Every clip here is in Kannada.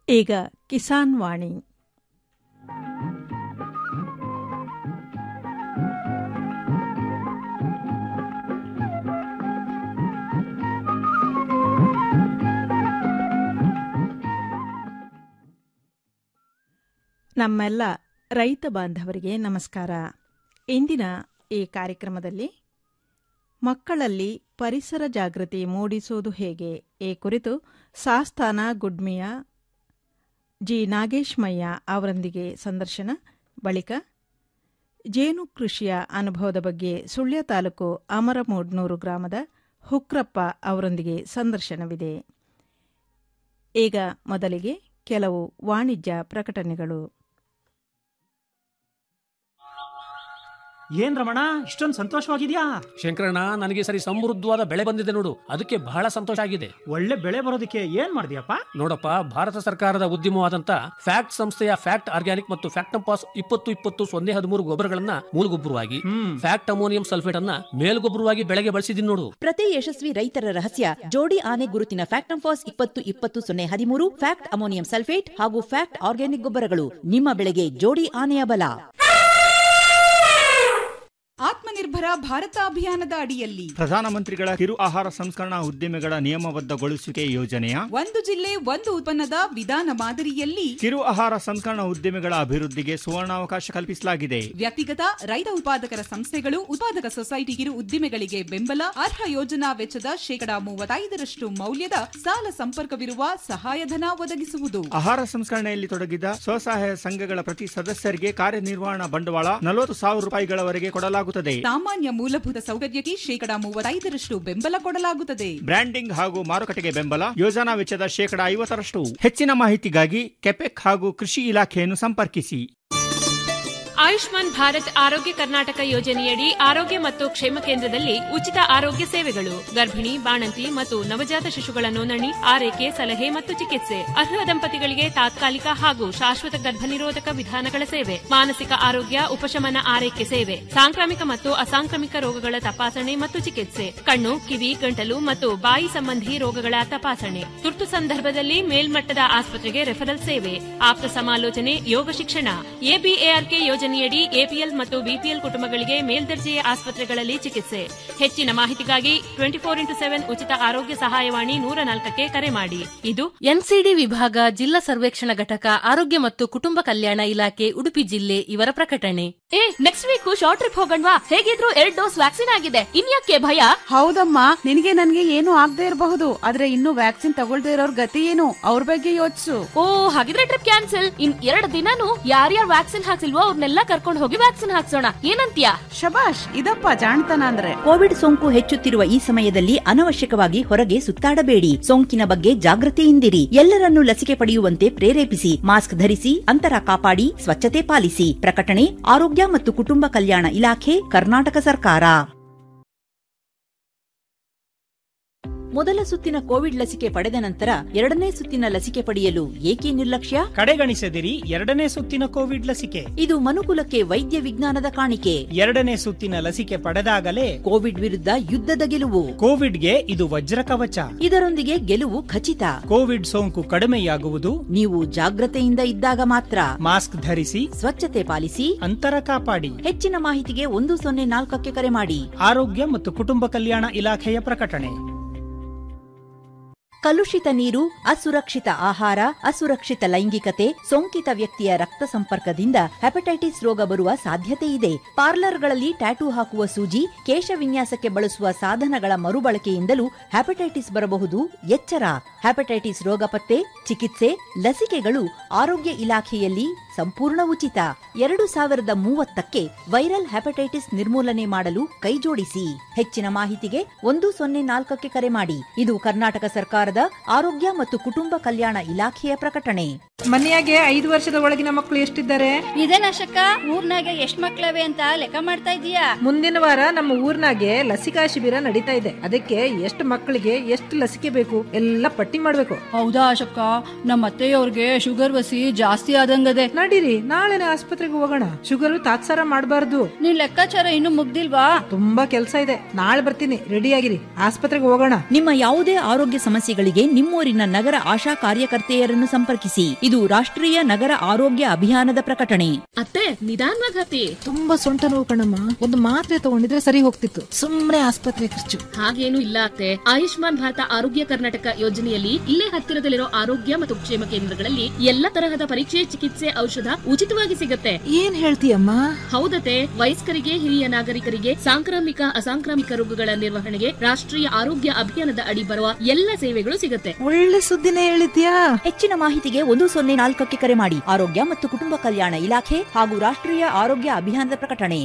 ಈಗ ಕಿಸಾನ್ ವಾಣಿ ನಮ್ಮೆಲ್ಲ ರೈತ ಬಾಂಧವರಿಗೆ ನಮಸ್ಕಾರ ಇಂದಿನ ಈ ಕಾರ್ಯಕ್ರಮದಲ್ಲಿ ಮಕ್ಕಳಲ್ಲಿ ಪರಿಸರ ಜಾಗೃತಿ ಮೂಡಿಸುವುದು ಹೇಗೆ ಈ ಕುರಿತು ಸಾಸ್ತಾನ ಗುಡ್ಮಿಯ ಜಿ ನಾಗೇಶ್ಮಯ್ಯ ಅವರೊಂದಿಗೆ ಸಂದರ್ಶನ ಬಳಿಕ ಜೇನು ಕೃಷಿಯ ಅನುಭವದ ಬಗ್ಗೆ ಸುಳ್ಯ ತಾಲೂಕು ಅಮರಮೂಡ್ನೂರು ಗ್ರಾಮದ ಹುಕ್ರಪ್ಪ ಅವರೊಂದಿಗೆ ಸಂದರ್ಶನವಿದೆ ಈಗ ಮೊದಲಿಗೆ ಕೆಲವು ವಾಣಿಜ್ಯ ಪ್ರಕಟಣೆಗಳು ಏನ್ ರಮಣ ಇಷ್ಟೊಂದು ಸಂತೋಷವಾಗಿದ್ಯಾ ಶಂಕರಣ್ಣ ನನಗೆ ಸರಿ ಸಮೃದ್ಧವಾದ ಬೆಳೆ ಬಂದಿದೆ ನೋಡು ಅದಕ್ಕೆ ಬಹಳ ಸಂತೋಷ ಆಗಿದೆ ಒಳ್ಳೆ ಬೆಳೆ ಬರೋದಕ್ಕೆ ಏನ್ ಮಾಡಿದ್ಯಪ್ಪ ನೋಡಪ್ಪ ಭಾರತ ಸರ್ಕಾರದ ಉದ್ಯಮವಾದಂತ ಫ್ಯಾಕ್ಟ್ ಸಂಸ್ಥೆಯ ಫ್ಯಾಕ್ಟ್ ಆರ್ಗ್ಯಾನಿಕ್ ಮತ್ತು ಫ್ಯಾಕ್ಟಂಪಾಸ್ ಇಪ್ಪತ್ತು ಇಪ್ಪತ್ತು ಸೊನ್ನೆ ಹದಿಮೂರು ಗೊಬ್ಬರಗಳನ್ನ ಮೂಲಗೊಬ್ಬರವಾಗಿ ಹ್ಮ್ ಫ್ಯಾಕ್ಟ್ ಅಮೋನಿಯಂ ಸಲ್ಫೇಟ್ ಅನ್ನ ಮೇಲ್ಗೊಬ್ಬರವಾಗಿ ಬೆಳೆಗೆ ಬಳಸಿದೀನಿ ನೋಡು ಪ್ರತಿ ಯಶಸ್ವಿ ರೈತರ ರಹಸ್ಯ ಜೋಡಿ ಆನೆ ಗುರುತಿನ ಫ್ಯಾಕ್ಟಂಫಾಸ್ ಇಪ್ಪತ್ತು ಇಪ್ಪತ್ತು ಸೊನ್ನೆ ಹದಿಮೂರು ಫ್ಯಾಕ್ಟ್ ಅಮೋನಿಯಂ ಸಲ್ಫೇಟ್ ಹಾಗೂ ಫ್ಯಾಕ್ಟ್ ಆರ್ಗ್ಯಾನಿಕ್ ಗೊಬ್ಬರಗಳು ನಿಮ್ಮ ಬೆಳೆಗೆ ಜೋಡಿ ಆನೆಯ ಬಲ ಆತ್ಮನಿರ್ಭರ ಭಾರತ ಅಭಿಯಾನದ ಅಡಿಯಲ್ಲಿ ಪ್ರಧಾನಮಂತ್ರಿಗಳ ಕಿರು ಆಹಾರ ಸಂಸ್ಕರಣಾ ಉದ್ದಿಮೆಗಳ ನಿಯಮಬದ್ಧಗೊಳಿಸುವಿಕೆ ಯೋಜನೆಯ ಒಂದು ಜಿಲ್ಲೆ ಒಂದು ಉತ್ಪನ್ನದ ವಿಧಾನ ಮಾದರಿಯಲ್ಲಿ ಕಿರು ಆಹಾರ ಸಂಸ್ಕರಣಾ ಉದ್ದಿಮೆಗಳ ಅಭಿವೃದ್ಧಿಗೆ ಸುವರ್ಣಾವಕಾಶ ಕಲ್ಪಿಸಲಾಗಿದೆ ವ್ಯಕ್ತಿಗತ ರೈತ ಉತ್ಪಾದಕರ ಸಂಸ್ಥೆಗಳು ಉತ್ಪಾದಕ ಸೊಸೈಟಿ ಕಿರು ಉದ್ದಿಮೆಗಳಿಗೆ ಬೆಂಬಲ ಅರ್ಹ ಯೋಜನಾ ವೆಚ್ಚದ ಶೇಕಡಾ ಮೂವತ್ತೈದರಷ್ಟು ಮೌಲ್ಯದ ಸಾಲ ಸಂಪರ್ಕವಿರುವ ಸಹಾಯಧನ ಒದಗಿಸುವುದು ಆಹಾರ ಸಂಸ್ಕರಣೆಯಲ್ಲಿ ತೊಡಗಿದ ಸ್ವಸಹಾಯ ಸಂಘಗಳ ಪ್ರತಿ ಸದಸ್ಯರಿಗೆ ಕಾರ್ಯನಿರ್ವಹಣಾ ಬಂಡವಾಳ ನಲವತ್ತು ಸಾವಿರ ರೂಪಾಯಿಗಳವರೆಗೆ ಕೊಡಲಾಗುತ್ತದೆ ಸಾಮಾನ್ಯ ಮೂಲಭೂತ ಸೌಕರ್ಯಕ್ಕೆ ಶೇಕಡಾ ಮೂವತ್ತೈದರಷ್ಟು ಬೆಂಬಲ ಕೊಡಲಾಗುತ್ತದೆ ಬ್ರ್ಯಾಂಡಿಂಗ್ ಹಾಗೂ ಮಾರುಕಟ್ಟೆಗೆ ಬೆಂಬಲ ಯೋಜನಾ ವೆಚ್ಚದ ಶೇಕಡಾ ಐವತ್ತರಷ್ಟು ಹೆಚ್ಚಿನ ಮಾಹಿತಿಗಾಗಿ ಕೆಪೆಕ್ ಹಾಗೂ ಕೃಷಿ ಇಲಾಖೆಯನ್ನು ಸಂಪರ್ಕಿಸಿ ಆಯುಷ್ಮಾನ್ ಭಾರತ್ ಆರೋಗ್ಯ ಕರ್ನಾಟಕ ಯೋಜನೆಯಡಿ ಆರೋಗ್ಯ ಮತ್ತು ಕ್ಷೇಮ ಕೇಂದ್ರದಲ್ಲಿ ಉಚಿತ ಆರೋಗ್ಯ ಸೇವೆಗಳು ಗರ್ಭಿಣಿ ಬಾಣಂತಿ ಮತ್ತು ನವಜಾತ ಶಿಶುಗಳ ನೋಂದಣಿ ಆರೈಕೆ ಸಲಹೆ ಮತ್ತು ಚಿಕಿತ್ಸೆ ಅರ್ಹ ದಂಪತಿಗಳಿಗೆ ತಾತ್ಕಾಲಿಕ ಹಾಗೂ ಶಾಶ್ವತ ಗರ್ಭನಿರೋಧಕ ವಿಧಾನಗಳ ಸೇವೆ ಮಾನಸಿಕ ಆರೋಗ್ಯ ಉಪಶಮನ ಆರೈಕೆ ಸೇವೆ ಸಾಂಕ್ರಾಮಿಕ ಮತ್ತು ಅಸಾಂಕ್ರಾಮಿಕ ರೋಗಗಳ ತಪಾಸಣೆ ಮತ್ತು ಚಿಕಿತ್ಸೆ ಕಣ್ಣು ಕಿವಿ ಗಂಟಲು ಮತ್ತು ಬಾಯಿ ಸಂಬಂಧಿ ರೋಗಗಳ ತಪಾಸಣೆ ತುರ್ತು ಸಂದರ್ಭದಲ್ಲಿ ಮೇಲ್ಮಟ್ಟದ ಆಸ್ಪತ್ರೆಗೆ ರೆಫರಲ್ ಸೇವೆ ಆಪ್ತ ಸಮಾಲೋಚನೆ ಯೋಗ ಶಿಕ್ಷಣ ಎಬಿಎಆರ್ಕೆ ಯೋಜನೆಯಡಿ ಎಪಿಎಲ್ ಮತ್ತು ಬಿಪಿಎಲ್ ಕುಟುಂಬಗಳಿಗೆ ಮೇಲ್ದರ್ಜೆಯ ಆಸ್ಪತ್ರೆಗಳಲ್ಲಿ ಚಿಕಿತ್ಸೆ ಹೆಚ್ಚಿನ ಮಾಹಿತಿಗಾಗಿ ಟ್ವೆಂಟಿ ಫೋರ್ ಇಂಟು ಸೆವೆನ್ ಉಚಿತ ಆರೋಗ್ಯ ಸಹಾಯವಾಣಿ ನೂರ ನಾಲ್ಕಕ್ಕೆ ಕರೆ ಮಾಡಿ ಇದು ಎನ್ಸಿಡಿ ವಿಭಾಗ ಜಿಲ್ಲಾ ಸರ್ವೇಕ್ಷಣಾ ಘಟಕ ಆರೋಗ್ಯ ಮತ್ತು ಕುಟುಂಬ ಕಲ್ಯಾಣ ಇಲಾಖೆ ಉಡುಪಿ ಜಿಲ್ಲೆ ಇವರ ಪ್ರಕಟಣೆ ಏ ನೆಕ್ಸ್ಟ್ ವೀಕ್ ಶಾರ್ಟ್ ಟ್ರಿಪ್ ಹೋಗಣ್ವಾ ಹೇಗಿದ್ರು ಎರಡ್ ಡೋಸ್ ವ್ಯಾಕ್ಸಿನ್ ಆಗಿದೆ ಇನ್ಯಾಕೆ ಭಯ ಹೌದಮ್ಮ ನಿನಗೆ ನನ್ಗೆ ಏನು ಆಗದೆ ಇರಬಹುದು ಆದ್ರೆ ಇನ್ನು ವ್ಯಾಕ್ಸಿನ್ ತಗೊಳ್ದೇ ಇರೋರ್ ಗತಿ ಏನು ಅವ್ರ ಬಗ್ಗೆ ಯೋಚಿಸು ಓ ಹಾಗಿದ್ರೆ ಟ್ರಿಪ್ ಕ್ಯಾನ್ಸಲ್ ಇನ್ ಎರಡು ದಿನಾನು ಯಾರ್ಯಾರು ವ್ಯಾಕ್ಸಿನ್ ಹಾಕ್ಸಿಲ್ವೋ ಅವ್ರನ್ನೆಲ್ಲ ಕರ್ಕೊಂಡು ಹೋಗಿ ವ್ಯಾಕ್ಸಿನ್ ಹಾಕ್ಸೋಣ ಏನಂತ್ಯಾ ಶಬಾಷ್ ಇದಪ್ಪ ಜಾಣ್ತನ ಅಂದ್ರೆ ಕೋವಿಡ್ ಸೋಂಕು ಹೆಚ್ಚುತ್ತಿರುವ ಈ ಸಮಯದಲ್ಲಿ ಅನವಶ್ಯಕವಾಗಿ ಹೊರಗೆ ಸುತ್ತಾಡಬೇಡಿ ಸೋಂಕಿನ ಬಗ್ಗೆ ಜಾಗೃತಿಯಿಂದಿರಿ ಎಲ್ಲರನ್ನೂ ಲಸಿಕೆ ಪಡೆಯುವಂತೆ ಪ್ರೇರೇಪಿಸಿ ಮಾಸ್ಕ್ ಧರಿಸಿ ಅಂತರ ಕಾಪಾಡಿ ಸ್ವಚ್ಛತೆ ಪಾಲಿಸಿ ಪ್ರಕಟಣೆ ಆರೋಗ್ಯ ಮತ್ತು ಕುಟುಂಬ ಕಲ್ಯಾಣ ಇಲಾಖೆ ಕರ್ನಾಟಕ ಸರ್ಕಾರ ಮೊದಲ ಸುತ್ತಿನ ಕೋವಿಡ್ ಲಸಿಕೆ ಪಡೆದ ನಂತರ ಎರಡನೇ ಸುತ್ತಿನ ಲಸಿಕೆ ಪಡೆಯಲು ಏಕೆ ನಿರ್ಲಕ್ಷ್ಯ ಕಡೆಗಣಿಸದಿರಿ ಎರಡನೇ ಸುತ್ತಿನ ಕೋವಿಡ್ ಲಸಿಕೆ ಇದು ಮನುಕುಲಕ್ಕೆ ವೈದ್ಯ ವಿಜ್ಞಾನದ ಕಾಣಿಕೆ ಎರಡನೇ ಸುತ್ತಿನ ಲಸಿಕೆ ಪಡೆದಾಗಲೇ ಕೋವಿಡ್ ವಿರುದ್ಧ ಯುದ್ಧದ ಗೆಲುವು ಕೋವಿಡ್ಗೆ ಇದು ವಜ್ರ ಕವಚ ಇದರೊಂದಿಗೆ ಗೆಲುವು ಖಚಿತ ಕೋವಿಡ್ ಸೋಂಕು ಕಡಿಮೆಯಾಗುವುದು ನೀವು ಜಾಗ್ರತೆಯಿಂದ ಇದ್ದಾಗ ಮಾತ್ರ ಮಾಸ್ಕ್ ಧರಿಸಿ ಸ್ವಚ್ಛತೆ ಪಾಲಿಸಿ ಅಂತರ ಕಾಪಾಡಿ ಹೆಚ್ಚಿನ ಮಾಹಿತಿಗೆ ಒಂದು ಸೊನ್ನೆ ನಾಲ್ಕಕ್ಕೆ ಕರೆ ಮಾಡಿ ಆರೋಗ್ಯ ಮತ್ತು ಕುಟುಂಬ ಕಲ್ಯಾಣ ಇಲಾಖೆಯ ಪ್ರಕಟಣೆ ಕಲುಷಿತ ನೀರು ಅಸುರಕ್ಷಿತ ಆಹಾರ ಅಸುರಕ್ಷಿತ ಲೈಂಗಿಕತೆ ಸೋಂಕಿತ ವ್ಯಕ್ತಿಯ ರಕ್ತ ಸಂಪರ್ಕದಿಂದ ಹೆಪಟೈಟಿಸ್ ರೋಗ ಬರುವ ಸಾಧ್ಯತೆ ಇದೆ ಪಾರ್ಲರ್ಗಳಲ್ಲಿ ಟ್ಯಾಟೂ ಹಾಕುವ ಸೂಜಿ ಕೇಶ ವಿನ್ಯಾಸಕ್ಕೆ ಬಳಸುವ ಸಾಧನಗಳ ಮರುಬಳಕೆಯಿಂದಲೂ ಹೆಪಟೈಟಿಸ್ ಬರಬಹುದು ಎಚ್ಚರ ಹೆಪಟೈಟಿಸ್ ರೋಗ ಪತ್ತೆ ಚಿಕಿತ್ಸೆ ಲಸಿಕೆಗಳು ಆರೋಗ್ಯ ಇಲಾಖೆಯಲ್ಲಿ ಸಂಪೂರ್ಣ ಉಚಿತ ಎರಡು ಸಾವಿರದ ಮೂವತ್ತಕ್ಕೆ ವೈರಲ್ ಹೆಪಟೈಟಿಸ್ ನಿರ್ಮೂಲನೆ ಮಾಡಲು ಕೈಜೋಡಿಸಿ ಹೆಚ್ಚಿನ ಮಾಹಿತಿಗೆ ಒಂದು ಸೊನ್ನೆ ನಾಲ್ಕಕ್ಕೆ ಕರೆ ಮಾಡಿ ಇದು ಕರ್ನಾಟಕ ಸರ್ಕಾರದ ಆರೋಗ್ಯ ಮತ್ತು ಕುಟುಂಬ ಕಲ್ಯಾಣ ಇಲಾಖೆಯ ಪ್ರಕಟಣೆ ಮನೆಯಾಗೆ ಐದು ವರ್ಷದ ಒಳಗಿನ ಮಕ್ಕಳು ಎಷ್ಟಿದ್ದಾರೆ ಇದೇನಶಕ್ಕ ಊರ್ನಾಗ ಎಷ್ಟ್ ಮಕ್ಳವೆ ಅಂತ ಲೆಕ್ಕ ಮಾಡ್ತಾ ಇದೀಯಾ ಮುಂದಿನ ವಾರ ನಮ್ಮ ಊರ್ನಾಗೆ ಲಸಿಕಾ ಶಿಬಿರ ನಡೀತಾ ಇದೆ ಅದಕ್ಕೆ ಎಷ್ಟು ಮಕ್ಕಳಿಗೆ ಎಷ್ಟು ಲಸಿಕೆ ಬೇಕು ಎಲ್ಲ ಪಟ್ಟಿ ಮಾಡ್ಬೇಕು ಹೌದಾ ಅಶಕ್ಕ ನಮ್ಮ ಅತ್ತೆಯವ್ರಿಗೆ ಶುಗರ್ ವಸಿ ಜಾಸ್ತಿ ಆದಂಗದೆ ನಡೀರಿ ನಾಳೆನೆ ಆಸ್ಪತ್ರೆಗೆ ಹೋಗೋಣ ಶುಗರ್ ತಾತ್ಸಾರ ಮಾಡಬಾರ್ದು ನಿನ್ ಲೆಕ್ಕಾಚಾರ ಇನ್ನು ಮುಗ್ದಿಲ್ವಾ ತುಂಬಾ ಕೆಲಸ ಇದೆ ನಾಳೆ ಬರ್ತೀನಿ ರೆಡಿಯಾಗಿರಿ ಆಸ್ಪತ್ರೆಗೆ ಹೋಗೋಣ ನಿಮ್ಮ ಯಾವುದೇ ಆರೋಗ್ಯ ಸಮಸ್ಯೆಗಳಿಗೆ ನಿಮ್ಮೂರಿನ ನಗರ ಆಶಾ ಕಾರ್ಯಕರ್ತೆಯರನ್ನು ಸಂಪರ್ಕಿಸಿ ಇದು ರಾಷ್ಟ್ರೀಯ ನಗರ ಆರೋಗ್ಯ ಅಭಿಯಾನದ ಪ್ರಕಟಣೆ ಅತ್ತೆ ನಿಧಾನವಾಗಿ ಹತ್ತಿ ತುಂಬಾ ಸೊಂಟ ನೋವು ಕಣಮ್ಮ ಒಂದು ಮಾತ್ರೆ ತಗೊಂಡಿದ್ರೆ ಸರಿ ಹೋಗ್ತಿತ್ತು ಸುಮ್ನೆ ಆಸ್ಪತ್ರೆ ಖರ್ಚು ಹಾಗೇನು ಇಲ್ಲ ಅತ್ತೆ ಆಯುಷ್ಮಾನ್ ಭಾರತ ಆರೋಗ್ಯ ಕರ್ನಾಟಕ ಯೋಜನೆಯಲ್ಲಿ ಇಲ್ಲೇ ಹತ್ತಿರದಲ್ಲಿರೋ ಆರೋಗ್ಯ ಮತ್ತು ಕ್ಷೇಮ ಕೇಂದ್ರಗಳಲ್ಲಿ ಎಲ್ಲ ತರಹದ ಪರೀಕ್ಷೆ ಚಿಕಿತ್ಸೆ ಔಷಧ ಉಚಿತವಾಗಿ ಸಿಗುತ್ತೆ ಏನ್ ಹೇಳ್ತೀಯಮ್ಮ ಹೌದತೆ ವಯಸ್ಕರಿಗೆ ಹಿರಿಯ ನಾಗರಿಕರಿಗೆ ಸಾಂಕ್ರಾಮಿಕ ಅಸಾಂಕ್ರಾಮಿಕ ರೋಗಗಳ ನಿರ್ವಹಣೆಗೆ ರಾಷ್ಟ್ರೀಯ ಆರೋಗ್ಯ ಅಭಿಯಾನದ ಅಡಿ ಬರುವ ಎಲ್ಲ ಸೇವೆಗಳು ಸಿಗುತ್ತೆ ಒಳ್ಳೆ ಸುದ್ದಿನೇ ಹೇಳಿದ್ಯಾ ಹೆಚ್ಚಿನ ಮಾಹಿತಿಗೆ ಒಂದು ಸೊನ್ನೆ ನಾಲ್ಕಕ್ಕೆ ಕರೆ ಮಾಡಿ ಆರೋಗ್ಯ ಮತ್ತು ಕುಟುಂಬ ಕಲ್ಯಾಣ ಇಲಾಖೆ ಹಾಗೂ ರಾಷ್ಟ್ರೀಯ ಆರೋಗ್ಯ ಅಭಿಯಾನದ ಪ್ರಕಟಣೆ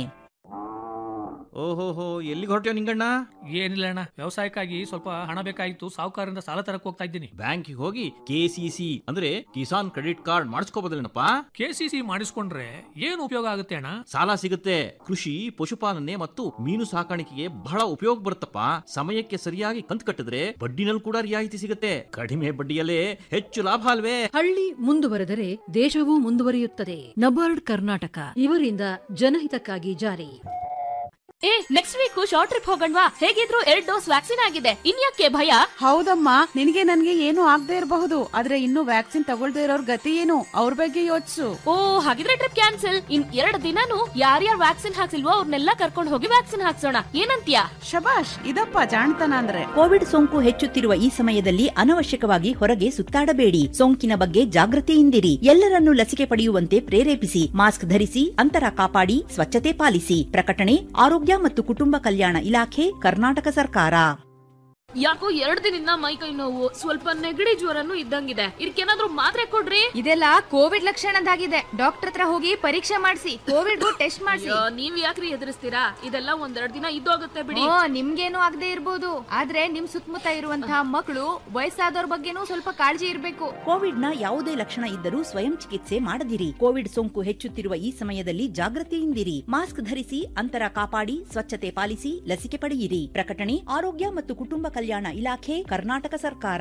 ಓಹೋಹೋ ಎಲ್ಲಿಗೆ ಹೊರಟ್ಯೋ ನಿಂಗಣ್ಣ ಏನಿಲ್ಲ ಅಣ್ಣ ವ್ಯವಸಾಯಕ್ಕಾಗಿ ಸ್ವಲ್ಪ ಹಣ ಬೇಕಾಗಿತ್ತು ಸಾಹುಕಾರರಿಂದ ಸಾಲ ತರಕ್ ಹೋಗ್ತಾ ಇದ್ದೀನಿ ಬ್ಯಾಂಕಿಗೆ ಹೋಗಿ ಕೆಸಿಸಿ ಅಂದ್ರೆ ಕಿಸಾನ್ ಕ್ರೆಡಿಟ್ ಕಾರ್ಡ್ ಮಾಡಿಸ್ಕೋಬೋದಲ್ಲೇನಪ್ಪ ಕೆಸಿಸಿ ಮಾಡಿಸ್ಕೊಂಡ್ರೆ ಏನು ಉಪಯೋಗ ಆಗುತ್ತೆ ಅಣ್ಣ ಸಾಲ ಸಿಗುತ್ತೆ ಕೃಷಿ ಪಶುಪಾಲನೆ ಮತ್ತು ಮೀನು ಸಾಕಾಣಿಕೆಗೆ ಬಹಳ ಉಪಯೋಗ ಬರುತ್ತಪ್ಪ ಸಮಯಕ್ಕೆ ಸರಿಯಾಗಿ ಕಂತು ಕಟ್ಟಿದ್ರೆ ಬಡ್ಡಿನಲ್ಲಿ ಕೂಡ ರಿಯಾಯಿತಿ ಸಿಗುತ್ತೆ ಕಡಿಮೆ ಬಡ್ಡಿಯಲ್ಲೇ ಹೆಚ್ಚು ಲಾಭ ಅಲ್ವೇ ಹಳ್ಳಿ ಮುಂದುವರೆದರೆ ದೇಶವೂ ಮುಂದುವರಿಯುತ್ತದೆ ನಬಾರ್ಡ್ ಕರ್ನಾಟಕ ಇವರಿಂದ ಜನಹಿತಕ್ಕಾಗಿ ಜಾರಿ ಏ ನೆಕ್ಸ್ಟ್ ವೀಕ್ ಶಾರ್ಟ್ ಟ್ರಿಪ್ ಹೋಗಣ್ವಾ ಹೇಗಿದ್ರು ಎರಡ್ ಡೋಸ್ ವ್ಯಾಕ್ಸಿನ್ ಆಗಿದೆ ಇನ್ಯಾಕೆ ಭಯ ಹೌದಮ್ಮ ನಿನಗೆ ನನ್ಗೆ ಏನು ಆಗದೆ ಇರಬಹುದು ಆದ್ರೆ ಇನ್ನು ವ್ಯಾಕ್ಸಿನ್ ತಗೊಳ್ದೇ ಇರೋರ್ ಗತಿ ಏನು ಅವ್ರ ಬಗ್ಗೆ ಯೋಚಿಸು ಓ ಹಾಗಿದ್ರೆ ಟ್ರಿಪ್ ಕ್ಯಾನ್ಸಲ್ ಇನ್ ಎರಡು ದಿನಾನು ಯಾರ್ಯಾರು ವ್ಯಾಕ್ಸಿನ್ ಹಾಕ್ಸಿಲ್ವೋ ಅವ್ರನ್ನೆಲ್ಲ ಕರ್ಕೊಂಡು ಹೋಗಿ ವ್ಯಾಕ್ಸಿನ್ ಹಾಕ್ಸೋಣ ಏನಂತ್ಯಾ ಶಬಾಷ್ ಇದಪ್ಪ ಜಾಣ್ತನ ಅಂದ್ರೆ ಕೋವಿಡ್ ಸೋಂಕು ಹೆಚ್ಚುತ್ತಿರುವ ಈ ಸಮಯದಲ್ಲಿ ಅನವಶ್ಯಕವಾಗಿ ಹೊರಗೆ ಸುತ್ತಾಡಬೇಡಿ ಸೋಂಕಿನ ಬಗ್ಗೆ ಜಾಗೃತಿಯಿಂದಿರಿ ಎಲ್ಲರನ್ನೂ ಲಸಿಕೆ ಪಡೆಯುವಂತೆ ಪ್ರೇರೇಪಿಸಿ ಮಾಸ್ಕ್ ಧರಿಸಿ ಅಂತರ ಕಾಪಾಡಿ ಸ್ವಚ್ಛತೆ ಪಾಲಿಸಿ ಪ್ರಕಟಣೆ ಆರೋಗ್ಯ ಮತ್ತು ಕುಟುಂಬ ಕಲ್ಯಾಣ ಇಲಾಖೆ ಕರ್ನಾಟಕ ಸರ್ಕಾರ ಯಾಕೋ ಎರಡ್ ದಿನದಿಂದ ಮೈ ಕೈ ನೋವು ಸ್ವಲ್ಪ ನೆಗಡಿ ಜ್ವರನು ಇದ್ದಂಗಿದೆ ಇದಕ್ಕೇನಾದ್ರೂ ಮಾತ್ರೆ ಕೊಡ್ರಿ ಇದೆಲ್ಲ ಕೋವಿಡ್ ಲಕ್ಷಣದಾಗಿದೆ ಡಾಕ್ಟರ್ ಹತ್ರ ಹೋಗಿ ಪರೀಕ್ಷೆ ಮಾಡಿಸಿ ಕೋವಿಡ್ ಟೆಸ್ಟ್ ಮಾಡಿಸಿ ಅಯ್ಯೋ, ನೀವ್ ಯಾಕ್ರಿ ಎದುರಿಸ್ತೀರಾ ಇದೆಲ್ಲ ಒಂದೆರಡ್ ದಿನ ಇದ್ದೋಗುತ್ತೆ ಬಿಡಿ ಓ ನಿಮ್ಗೇನು ಆಗದೆ ಇರ್ಬೋದು ಆದ್ರೆ ನಿಮ್ ಸುತ್ತಮುತ್ತ ಇರುವಂತಹ ಮಕ್ಕಳು ವಯಸ್ಸಾದವ್ರ ಬಗ್ಗೆನೂ ಸ್ವಲ್ಪ ಕಾಳಜಿ ಇರ್ಬೇಕು ಕೋವಿಡ್ನ ಯಾವುದೇ ಲಕ್ಷಣ ಇದ್ದರೂ ಸ್ವಯಂ ಚಿಕಿತ್ಸೆ ಮಾಡದಿರಿ ಕೋವಿಡ್ ಸೋಂಕು ಹೆಚ್ಚುತ್ತಿರುವ ಈ ಸಮಯದಲ್ಲಿ ಜಾಗೃತಿಯಿಂದಿರಿ ಮಾಸ್ಕ್ ಧರಿಸಿ ಅಂತರ ಕಾಪಾಡಿ ಸ್ವಚ್ಛತೆ ಪಾಲಿಸಿ ಲಸಿಕೆ ಪಡೆಯಿರಿ ಪ್ರಕಟಣೆ ಆರೋಗ್ಯ ಮತ್ತು ಕುಟುಂಬ ಕಲ್ಯಾಣ ಇಲಾಖೆ ಕರ್ನಾಟಕ ಸರ್ಕಾರ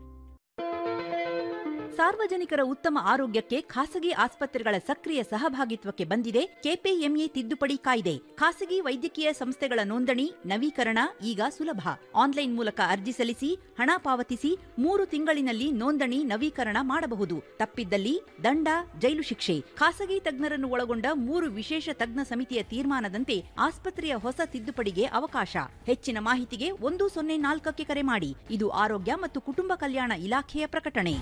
ಸಾರ್ವಜನಿಕರ ಉತ್ತಮ ಆರೋಗ್ಯಕ್ಕೆ ಖಾಸಗಿ ಆಸ್ಪತ್ರೆಗಳ ಸಕ್ರಿಯ ಸಹಭಾಗಿತ್ವಕ್ಕೆ ಬಂದಿದೆ ಕೆಪಿಎಂಇ ತಿದ್ದುಪಡಿ ಕಾಯ್ದೆ ಖಾಸಗಿ ವೈದ್ಯಕೀಯ ಸಂಸ್ಥೆಗಳ ನೋಂದಣಿ ನವೀಕರಣ ಈಗ ಸುಲಭ ಆನ್ಲೈನ್ ಮೂಲಕ ಅರ್ಜಿ ಸಲ್ಲಿಸಿ ಹಣ ಪಾವತಿಸಿ ಮೂರು ತಿಂಗಳಿನಲ್ಲಿ ನೋಂದಣಿ ನವೀಕರಣ ಮಾಡಬಹುದು ತಪ್ಪಿದ್ದಲ್ಲಿ ದಂಡ ಜೈಲು ಶಿಕ್ಷೆ ಖಾಸಗಿ ತಜ್ಞರನ್ನು ಒಳಗೊಂಡ ಮೂರು ವಿಶೇಷ ತಜ್ಞ ಸಮಿತಿಯ ತೀರ್ಮಾನದಂತೆ ಆಸ್ಪತ್ರೆಯ ಹೊಸ ತಿದ್ದುಪಡಿಗೆ ಅವಕಾಶ ಹೆಚ್ಚಿನ ಮಾಹಿತಿಗೆ ಒಂದು ಸೊನ್ನೆ ನಾಲ್ಕಕ್ಕೆ ಕರೆ ಮಾಡಿ ಇದು ಆರೋಗ್ಯ ಮತ್ತು ಕುಟುಂಬ ಕಲ್ಯಾಣ ಇಲಾಖೆಯ ಪ್ರಕಟಣೆ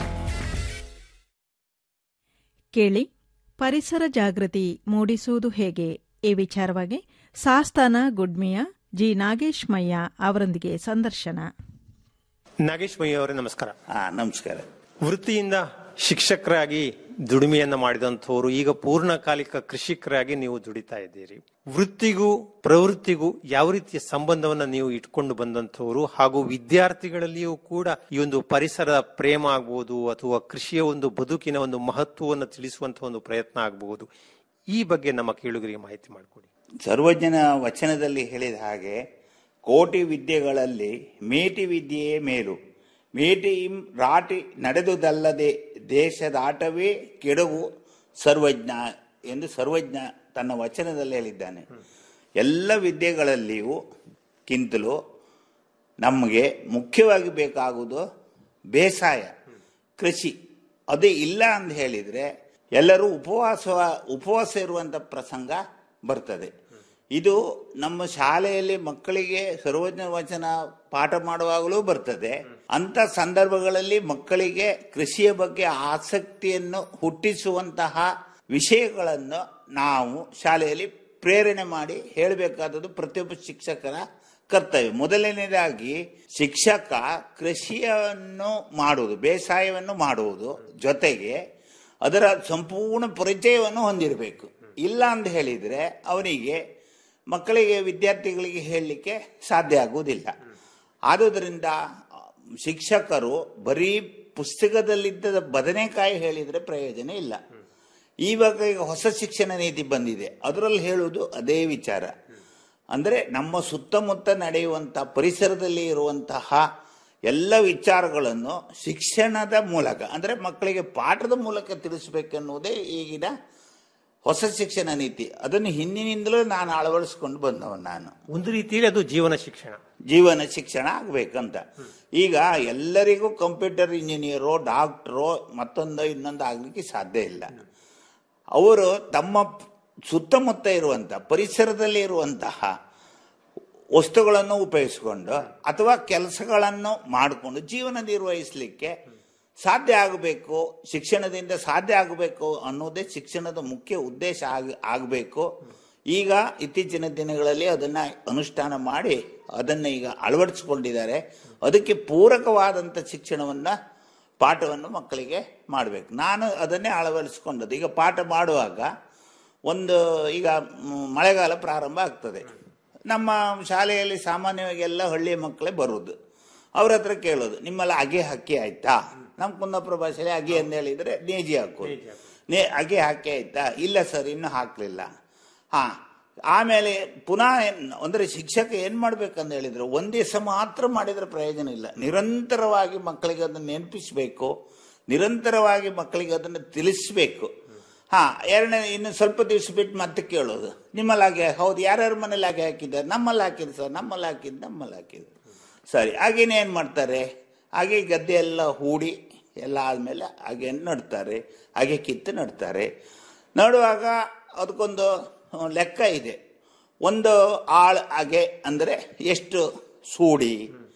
ಕೇಳಿ ಪರಿಸರ ಜಾಗೃತಿ ಮೂಡಿಸುವುದು ಹೇಗೆ ಈ ವಿಚಾರವಾಗಿ ಸಾಸ್ತಾನ ಗುಡ್ಮಿಯ ಜಿ ನಾಗೇಶ್ ಮಯ್ಯ ಅವರೊಂದಿಗೆ ಸಂದರ್ಶನ ನಾಗೇಶ್ ಮಯ್ಯ ಅವರೇ ನಮಸ್ಕಾರ ನಮಸ್ಕಾರ ವೃತ್ತಿಯಿಂದ ಶಿಕ್ಷಕರಾಗಿ ದುಡಿಮೆಯನ್ನ ಮಾಡಿದಂಥವ್ರು ಈಗ ಪೂರ್ಣಕಾಲಿಕ ಕೃಷಿಕರಾಗಿ ನೀವು ದುಡಿತಾ ಇದ್ದೀರಿ ವೃತ್ತಿಗೂ ಪ್ರವೃತ್ತಿಗೂ ಯಾವ ರೀತಿಯ ಸಂಬಂಧವನ್ನ ನೀವು ಇಟ್ಕೊಂಡು ಬಂದಂಥವ್ರು ಹಾಗೂ ವಿದ್ಯಾರ್ಥಿಗಳಲ್ಲಿಯೂ ಕೂಡ ಈ ಒಂದು ಪರಿಸರದ ಪ್ರೇಮ ಆಗ್ಬೋದು ಅಥವಾ ಕೃಷಿಯ ಒಂದು ಬದುಕಿನ ಒಂದು ಮಹತ್ವವನ್ನು ತಿಳಿಸುವಂತಹ ಒಂದು ಪ್ರಯತ್ನ ಆಗಬಹುದು ಈ ಬಗ್ಗೆ ನಮ್ಮ ಕೇಳುಗರಿಗೆ ಮಾಹಿತಿ ಮಾಡಿಕೊಡಿ ಸರ್ವಜ್ಞನ ವಚನದಲ್ಲಿ ಹೇಳಿದ ಹಾಗೆ ಕೋಟಿ ವಿದ್ಯೆಗಳಲ್ಲಿ ಮೇಟಿ ವಿದ್ಯೆಯೇ ಮೇಲು ಮೇಟಿ ರಾಟಿ ನಡೆದುದಲ್ಲದೆ ದೇಶದಾಟವೇ ಕೆಡವು ಸರ್ವಜ್ಞ ಎಂದು ಸರ್ವಜ್ಞ ತನ್ನ ವಚನದಲ್ಲಿ ಹೇಳಿದ್ದಾನೆ ಎಲ್ಲ ವಿದ್ಯೆಗಳಲ್ಲಿಯೂ ಕಿಂತಲೂ ನಮಗೆ ಮುಖ್ಯವಾಗಿ ಬೇಕಾಗುವುದು ಬೇಸಾಯ ಕೃಷಿ ಅದು ಇಲ್ಲ ಅಂತ ಹೇಳಿದರೆ ಎಲ್ಲರೂ ಉಪವಾಸ ಉಪವಾಸ ಇರುವಂಥ ಪ್ರಸಂಗ ಬರ್ತದೆ ಇದು ನಮ್ಮ ಶಾಲೆಯಲ್ಲಿ ಮಕ್ಕಳಿಗೆ ಸರ್ವಜ್ಞ ವಚನ ಪಾಠ ಮಾಡುವಾಗಲೂ ಬರ್ತದೆ ಅಂತ ಸಂದರ್ಭಗಳಲ್ಲಿ ಮಕ್ಕಳಿಗೆ ಕೃಷಿಯ ಬಗ್ಗೆ ಆಸಕ್ತಿಯನ್ನು ಹುಟ್ಟಿಸುವಂತಹ ವಿಷಯಗಳನ್ನು ನಾವು ಶಾಲೆಯಲ್ಲಿ ಪ್ರೇರಣೆ ಮಾಡಿ ಹೇಳಬೇಕಾದದ್ದು ಪ್ರತಿಯೊಬ್ಬ ಶಿಕ್ಷಕರ ಕರ್ತವ್ಯ ಮೊದಲನೇದಾಗಿ ಶಿಕ್ಷಕ ಕೃಷಿಯನ್ನು ಮಾಡುವುದು ಬೇಸಾಯವನ್ನು ಮಾಡುವುದು ಜೊತೆಗೆ ಅದರ ಸಂಪೂರ್ಣ ಪರಿಚಯವನ್ನು ಹೊಂದಿರಬೇಕು ಇಲ್ಲ ಅಂತ ಹೇಳಿದರೆ ಅವನಿಗೆ ಮಕ್ಕಳಿಗೆ ವಿದ್ಯಾರ್ಥಿಗಳಿಗೆ ಹೇಳಲಿಕ್ಕೆ ಸಾಧ್ಯ ಆಗುವುದಿಲ್ಲ ಆದುದರಿಂದ ಶಿಕ್ಷಕರು ಬರೀ ಪುಸ್ತಕದಲ್ಲಿದ್ದ ಬದನೆಕಾಯಿ ಹೇಳಿದರೆ ಪ್ರಯೋಜನ ಇಲ್ಲ ಇವಾಗ ಈಗ ಹೊಸ ಶಿಕ್ಷಣ ನೀತಿ ಬಂದಿದೆ ಅದರಲ್ಲಿ ಹೇಳುವುದು ಅದೇ ವಿಚಾರ ಅಂದರೆ ನಮ್ಮ ಸುತ್ತಮುತ್ತ ನಡೆಯುವಂಥ ಪರಿಸರದಲ್ಲಿ ಇರುವಂತಹ ಎಲ್ಲ ವಿಚಾರಗಳನ್ನು ಶಿಕ್ಷಣದ ಮೂಲಕ ಅಂದರೆ ಮಕ್ಕಳಿಗೆ ಪಾಠದ ಮೂಲಕ ತಿಳಿಸ್ಬೇಕೆನ್ನುವುದೇ ಈಗಿನ ಹೊಸ ಶಿಕ್ಷಣ ನೀತಿ ಅದನ್ನು ಹಿಂದಿನಿಂದಲೂ ನಾನು ಅಳವಡಿಸ್ಕೊಂಡು ಬಂದವ ನಾನು ಒಂದು ರೀತಿಯಲ್ಲಿ ಅದು ಜೀವನ ಶಿಕ್ಷಣ ಜೀವನ ಶಿಕ್ಷಣ ಆಗ್ಬೇಕಂತ ಈಗ ಎಲ್ಲರಿಗೂ ಕಂಪ್ಯೂಟರ್ ಇಂಜಿನಿಯರೋ ಡಾಕ್ಟ್ರೋ ಮತ್ತೊಂದು ಇನ್ನೊಂದು ಆಗ್ಲಿಕ್ಕೆ ಸಾಧ್ಯ ಇಲ್ಲ ಅವರು ತಮ್ಮ ಸುತ್ತಮುತ್ತ ಇರುವಂತಹ ಪರಿಸರದಲ್ಲಿ ಇರುವಂತಹ ವಸ್ತುಗಳನ್ನು ಉಪಯೋಗಿಸಿಕೊಂಡು ಅಥವಾ ಕೆಲಸಗಳನ್ನು ಮಾಡಿಕೊಂಡು ಜೀವನ ನಿರ್ವಹಿಸಲಿಕ್ಕೆ ಸಾಧ್ಯ ಆಗಬೇಕು ಶಿಕ್ಷಣದಿಂದ ಸಾಧ್ಯ ಆಗಬೇಕು ಅನ್ನೋದೇ ಶಿಕ್ಷಣದ ಮುಖ್ಯ ಉದ್ದೇಶ ಆಗ ಆಗಬೇಕು ಈಗ ಇತ್ತೀಚಿನ ದಿನಗಳಲ್ಲಿ ಅದನ್ನ ಅನುಷ್ಠಾನ ಮಾಡಿ ಅದನ್ನ ಈಗ ಅಳವಡಿಸಿಕೊಂಡಿದ್ದಾರೆ ಅದಕ್ಕೆ ಪೂರಕವಾದಂಥ ಶಿಕ್ಷಣವನ್ನ ಪಾಠವನ್ನು ಮಕ್ಕಳಿಗೆ ಮಾಡಬೇಕು ನಾನು ಅದನ್ನೇ ಅಳವಡಿಸಿಕೊಂಡದ್ದು ಈಗ ಪಾಠ ಮಾಡುವಾಗ ಒಂದು ಈಗ ಮ್, ಮಳೆಗಾಲ ಪ್ರಾರಂಭ ಆಗ್ತದೆ ನಮ್ಮ ಶಾಲೆಯಲ್ಲಿ ಸಾಮಾನ್ಯವಾಗಿ ಎಲ್ಲ ಹಳ್ಳಿಯ ಮಕ್ಕಳೇ ಬರುವುದು ಅವ್ರ ಹತ್ರ ಕೇಳೋದು ನಿಮ್ಮಲ್ಲಿ ಅಗೆ ಹಕ್ಕಿ ಆಯ್ತಾ ನಮ್ಮ ಕುಂದಾಪುರ ಭಾಷೆಯಲ್ಲಿ ಅಗೆ ಅಂತ ಹೇಳಿದ್ರೆ ನೇಜಿ ಹಾಕೋದು ನೇ ಅಗೆ ಹಾಕಿ ಆಯ್ತಾ ಇಲ್ಲ ಸರ್ ಇನ್ನೂ ಹಾಕ್ಲಿಲ್ಲ ಹಾ ಆಮೇಲೆ ಪುನಃ ಏನ್ ಅಂದ್ರೆ ಶಿಕ್ಷಕ ಏನ್ ಮಾಡ್ಬೇಕಂತ ಹೇಳಿದ್ರೆ ಒಂದ್ ದಿವಸ ಮಾತ್ರ ಮಾಡಿದ್ರೆ ಪ್ರಯೋಜನ ಇಲ್ಲ ನಿರಂತರವಾಗಿ ಮಕ್ಕಳಿಗೆ ಅದನ್ನ ನೆನಪಿಸ್ಬೇಕು ನಿರಂತರವಾಗಿ ಮಕ್ಕಳಿಗೆ ಅದನ್ನು ತಿಳಿಸ್ಬೇಕು ಹಾ ಎರಡನೇ ಇನ್ನು ಸ್ವಲ್ಪ ದಿವಸ ಬಿಟ್ಟು ಮತ್ತೆ ಕೇಳೋದು ನಿಮ್ಮಲ್ಲಿ ಹಾಗೆ ಹೌದು ಯಾರ್ಯಾರ ಮನೇಲಿ ಹಾಗೆ ಹಾಕಿದ್ದಾರೆ ನಮ್ಮಲ್ಲಿ ಹಾಕಿದ್ದು ಸರ್ ನಮ್ಮಲ್ಲಿ ಹಾಕಿದ್ದು ನಮ್ಮಲ್ಲಿ ಹಾಕಿದ್ದು ಸರಿ ಹಾಗೇನೆ ಏನು ಮಾಡ್ತಾರೆ ಹಾಗೆ ಗದ್ದೆ ಎಲ್ಲ ಹೂಡಿ ಎಲ್ಲ ಆದಮೇಲೆ ಹಾಗೆ ನಡ್ತಾರೆ ಹಾಗೆ ಕಿತ್ತು ನಡ್ತಾರೆ ನಡುವಾಗ ಅದಕ್ಕೊಂದು ಆ, ಲೆಕ್ಕ ಇದೆ ಒಂದು ಆಳ್ ಹಾಗೆ ಅಂದರೆ ಎಷ್ಟು ಸೂಡಿ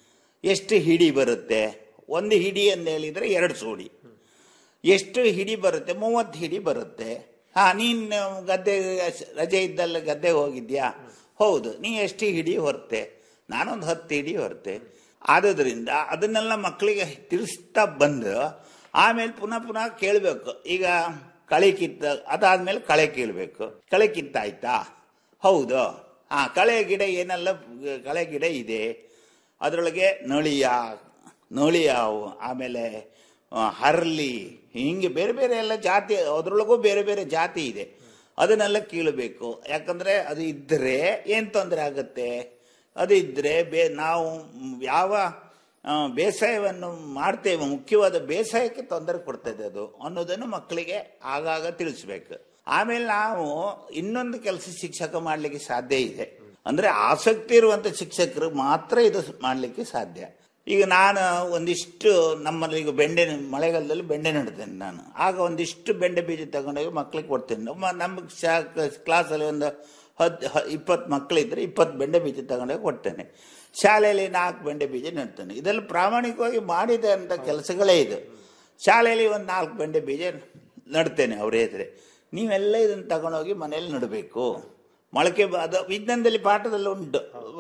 ಎಷ್ಟು ಹಿಡಿ ಬರುತ್ತೆ ಒಂದು ಹಿಡಿ ಅಂತ ಹೇಳಿದರೆ ಎರಡು ಸೂಡಿ ಎಷ್ಟು ಹಿಡಿ ಬರುತ್ತೆ ಮೂವತ್ತು ಹಿಡಿ ಬರುತ್ತೆ ಹಾ ನೀನು ಗದ್ದೆ ರಜೆ ಇದ್ದಲ್ಲ ಗದ್ದೆ ಹೋಗಿದ್ಯಾ ಹೌದು ನೀ ಎಷ್ಟು ಹಿಡಿ ಹೊರತೆ ನಾನೊಂದು ಹತ್ತು ಹಿಡಿ ಹೊರತೆ ಆದುದರಿಂದ ಅದನ್ನೆಲ್ಲ ಮಕ್ಕಳಿಗೆ ತಿಳಿಸ್ತಾ ಬಂದು ಆಮೇಲೆ ಪುನಃ ಪುನಃ ಕೇಳಬೇಕು ಈಗ ಕಳೆ ಕಿತ್ತ ಅದಾದ್ಮೇಲೆ ಕಳೆ ಕೀಳ್ಬೇಕು ಕಳೆ ಕಿತ್ತಾಯ್ತಾ ಹೌದು ಹಾ ಕಳೆ ಗಿಡ ಏನೆಲ್ಲ ಕಳೆ ಗಿಡ ಇದೆ ಅದರೊಳಗೆ ನಳಿಯ ನಳಿಯಾವು ಆಮೇಲೆ ಆ, ಹರ್ಲಿ ಹಿಂಗೆ ಬೇರೆ ಬೇರೆ ಎಲ್ಲ ಜಾತಿ ಅದರೊಳಗೂ ಬೇರೆ ಬೇರೆ ಜಾತಿ ಇದೆ ಅದನ್ನೆಲ್ಲ ಕೀಳಬೇಕು ಯಾಕಂದ್ರೆ ಅದು ಇದ್ದರೆ ಏನು ತೊಂದರೆ ಆಗುತ್ತೆ ಅದು ಇದ್ದರೆ ಬೇ ನಾವು ಯಾವ ಆ, ಬೇಸಾಯವನ್ನು ಮಾಡ್ತೇವೆ ಮುಖ್ಯವಾದ ಬೇಸಾಯಕ್ಕೆ ತೊಂದರೆ ಕೊಡ್ತದೆ ಅದು ಅನ್ನೋದನ್ನು ಮಕ್ಕಳಿಗೆ ಆಗಾಗ ತಿಳಿಸ್ಬೇಕು ಆಮೇಲೆ ನಾವು ಇನ್ನೊಂದು ಕೆಲಸ ಶಿಕ್ಷಕ ಮಾಡಲಿಕ್ಕೆ ಸಾಧ್ಯ ಇದೆ ಅಂದ್ರೆ ಆಸಕ್ತಿ ಇರುವಂತ ಶಿಕ್ಷಕರು ಮಾತ್ರ ಇದು ಮಾಡ್ಲಿಕ್ಕೆ ಸಾಧ್ಯ ಈಗ ನಾನು ಒಂದಿಷ್ಟು ನಮ್ಮಲ್ಲಿ ಈಗ ಬೆಂಡೆ ಮಳೆಗಾಲದಲ್ಲಿ ಬೆಂಡೆ ನೆಡ್ತೇನೆ ನಾನು ಆಗ ಒಂದಿಷ್ಟು ಬೆಂಡೆ ಬೀಜ ತಗೊಂಡೋಗಿ ಮಕ್ಳಿಗೆ ಕೊಡ್ತೇನೆ ನಮ್ಮ ನಮ್ಮ ಶಾ ಕ್ಲಾಸಲ್ಲಿ ಒಂದು ಹತ್ತು ಇಪ್ಪತ್ತು ಮಕ್ಕಳಿದ್ರೆ ಇಪ್ಪತ್ತು ಬೆಂಡೆ ಬೀಜ ತಗೊಂಡೋಗಿ ಕೊಡ್ತೇನೆ ಶಾಲೆಯಲ್ಲಿ ನಾಲ್ಕು ಬೆಂಡೆ ಬೀಜ ನೆಡ್ತೇನೆ ಇದೆಲ್ಲ ಪ್ರಾಮಾಣಿಕವಾಗಿ ಮಾಡಿದೆ ಅಂತ ಕೆಲಸಗಳೇ ಇದು ಶಾಲೆಯಲ್ಲಿ ಒಂದು ನಾಲ್ಕು ಬೆಂಡೆ ಬೀಜ ನಡ್ತೇನೆ ಅವ್ರ ಎದುರೆ ನೀವೆಲ್ಲ ಇದನ್ನು ತಗೊಂಡೋಗಿ ಮನೇಲಿ ನಡಬೇಕು ಮೊಳಕೆ ಬ- ಅದು ವಿಜ್ಞಾನದಲ್ಲಿ ಪಾಠದಲ್ಲಿ ಉಂಟು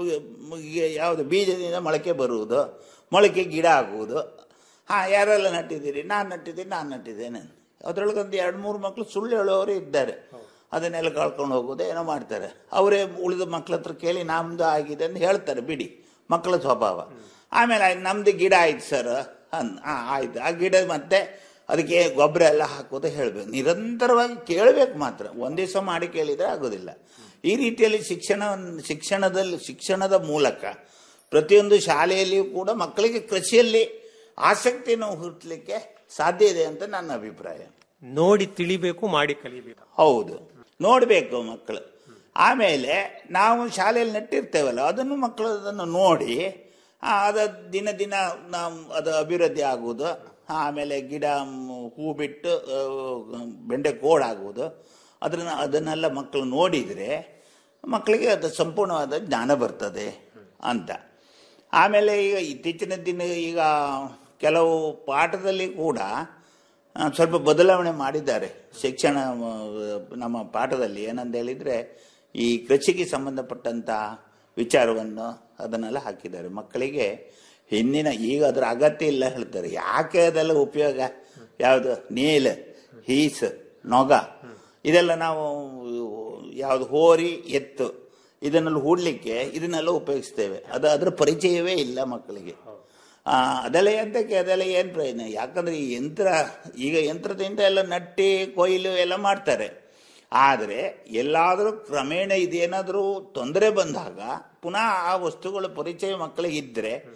ಯಾವುದು ಬೀಜದಿಂದ ಮೊಳಕೆ ಬರುವುದು ಮೊಳಕೆ ಗಿಡ ಆಗುವುದು ಹಾ ಯಾರೆಲ್ಲ ನಟ್ಟಿದ್ದೀರಿ ನಾನು ನಟ್ಟಿದ್ದೀನಿ ನಾನು ನಟ್ಟಿದ್ದೇನೆ ಅದರೊಳಗೆ ಒಂದು ಎರಡು ಮೂರು ಮಕ್ಕಳು ಸುಳ್ಳು ಹೇಳುವವರು ಇದ್ದಾರೆ ಅದನ್ನೆಲ್ಲ ಕಳ್ಕೊಂಡು ಹೋಗೋದು ಏನೋ ಮಾಡ್ತಾರೆ ಅವರೇ ಉಳಿದ ಮಕ್ಳ ಹತ್ರ ಕೇಳಿ ನಮ್ದು ಆಗಿದೆ ಅಂತ ಹೇಳ್ತಾರೆ ಬಿಡಿ ಮಕ್ಕಳ ಸ್ವಭಾವ ಆಮೇಲೆ ಆಯ್ತು ನಮ್ದು ಗಿಡ ಆಯ್ತು ಸರ್ ಅನ್ ಆ, ಆಯ್ತು ಆ ಗಿಡ ಮತ್ತೆ ಅದಕ್ಕೆ ಗೊಬ್ಬರ ಎಲ್ಲ ಹಾಕೋದು ಹೇಳ್ಬೇಕು ನಿರಂತರವಾಗಿ ಕೇಳಬೇಕು ಮಾತ್ರ ಒಂದ್ ದಿವಸ ಮಾಡಿ ಕೇಳಿದ್ರೆ ಆಗೋದಿಲ್ಲ ಈ ರೀತಿಯಲ್ಲಿ ಶಿಕ್ಷಣ ಶಿಕ್ಷಣದಲ್ಲಿ ಶಿಕ್ಷಣದ ಮೂಲಕ ಪ್ರತಿಯೊಂದು ಶಾಲೆಯಲ್ಲಿಯೂ ಕೂಡ ಮಕ್ಕಳಿಗೆ ಕೃಷಿಯಲ್ಲಿ ಆಸಕ್ತಿಯನ್ನು ಹುಟ್ಟಲಿಕ್ಕೆ ಸಾಧ್ಯ ಇದೆ ಅಂತ ನನ್ನ ಅಭಿಪ್ರಾಯ ನೋಡಿ ತಿಳಿಬೇಕು ಮಾಡಿ ಕಲಿಬೇಕು ಹೌದು ನೋಡಬೇಕು ಮಕ್ಕಳು ಆಮೇಲೆ ನಾವು ಶಾಲೆಯಲ್ಲಿ ನೆಟ್ಟಿರ್ತೇವಲ್ಲ ಅದನ್ನು ಮಕ್ಕಳು ಅದನ್ನು ನೋಡಿ ಆ, ಅದ ದಿನ ದಿನ ನಾವು ಅದು ಅಭಿವೃದ್ಧಿ ಆಗುವುದು ಆಮೇಲೆ ಗಿಡ ಮ್, ಹೂ ಬಿಟ್ಟು ಆ, ಬೆಂಡೆ ಕೋಡಾಗುವುದು ಅದನ್ನ ಅದನ್ನೆಲ್ಲ ಮಕ್ಕಳು ನೋಡಿದರೆ ಮಕ್ಕಳಿಗೆ ಅದು ಸಂಪೂರ್ಣವಾದ ಜ್ಞಾನ ಬರ್ತದೆ ಅಂತ ಆಮೇಲೆ ಈಗ ಇತ್ತೀಚಿನ ದಿನ ಈಗ ಕೆಲವು ಪಾಠದಲ್ಲಿ ಕೂಡ ಆ, ಸ್ವಲ್ಪ ಬದಲಾವಣೆ ಮಾಡಿದ್ದಾರೆ ಶಿಕ್ಷಣ ಆ, ನಮ್ಮ ಪಾಠದಲ್ಲಿ ಏನಂತ ಹೇಳಿದ್ರೆ ಈ ಕೃಷಿಗೆ ಸಂಬಂಧಪಟ್ಟಂತ ವಿಚಾರವನ್ನು ಅದನ್ನೆಲ್ಲ ಹಾಕಿದ್ದಾರೆ ಮಕ್ಕಳಿಗೆ ಹಿಂದಿನ ಈಗ ಅದರ ಅಗತ್ಯ ಇಲ್ಲ ಹೇಳ್ತಾರೆ ಯಾಕೆ ಅದೆಲ್ಲ ಉಪಯೋಗ ಯಾವುದು ನೇಲ್ ಹೀಸ್ ನೊಗ ಇದೆಲ್ಲ ನಾವು ಯಾವುದು ಹೋರಿ ಎತ್ತು ಇದನ್ನೆಲ್ಲ ಹೂಡ್ಲಿಕ್ಕೆ ಇದನ್ನೆಲ್ಲ ಉಪಯೋಗಿಸ್ತೇವೆ ಅದು ಅದರ ಪರಿಚಯವೇ ಇಲ್ಲ ಮಕ್ಕಳಿಗೆ ಆ, ಅದೆಲ್ಲ ಎಂತಕ್ಕೆ ಅದೆಲ್ಲ ಏನು ಪ್ರಯೋಜನ ಯಾಕಂದ್ರೆ ಈ ಯಂತ್ರ ಈಗ ಯಂತ್ರದಿಂದ ಎಲ್ಲ ನಟ್ಟಿ ಕೊಯ್ಲು ಎಲ್ಲ ಮಾಡ್ತಾರೆ ಆದರೆ ಎಲ್ಲಾದರೂ ಕ್ರಮೇಣ ಇದೇನಾದರೂ ತೊಂದರೆ ಬಂದಾಗ ಪುನಃ ಆ ವಸ್ತುಗಳ ಪರಿಚಯ ಮಕ್ಕಳಿಗೆ ಇದ್ದರೆ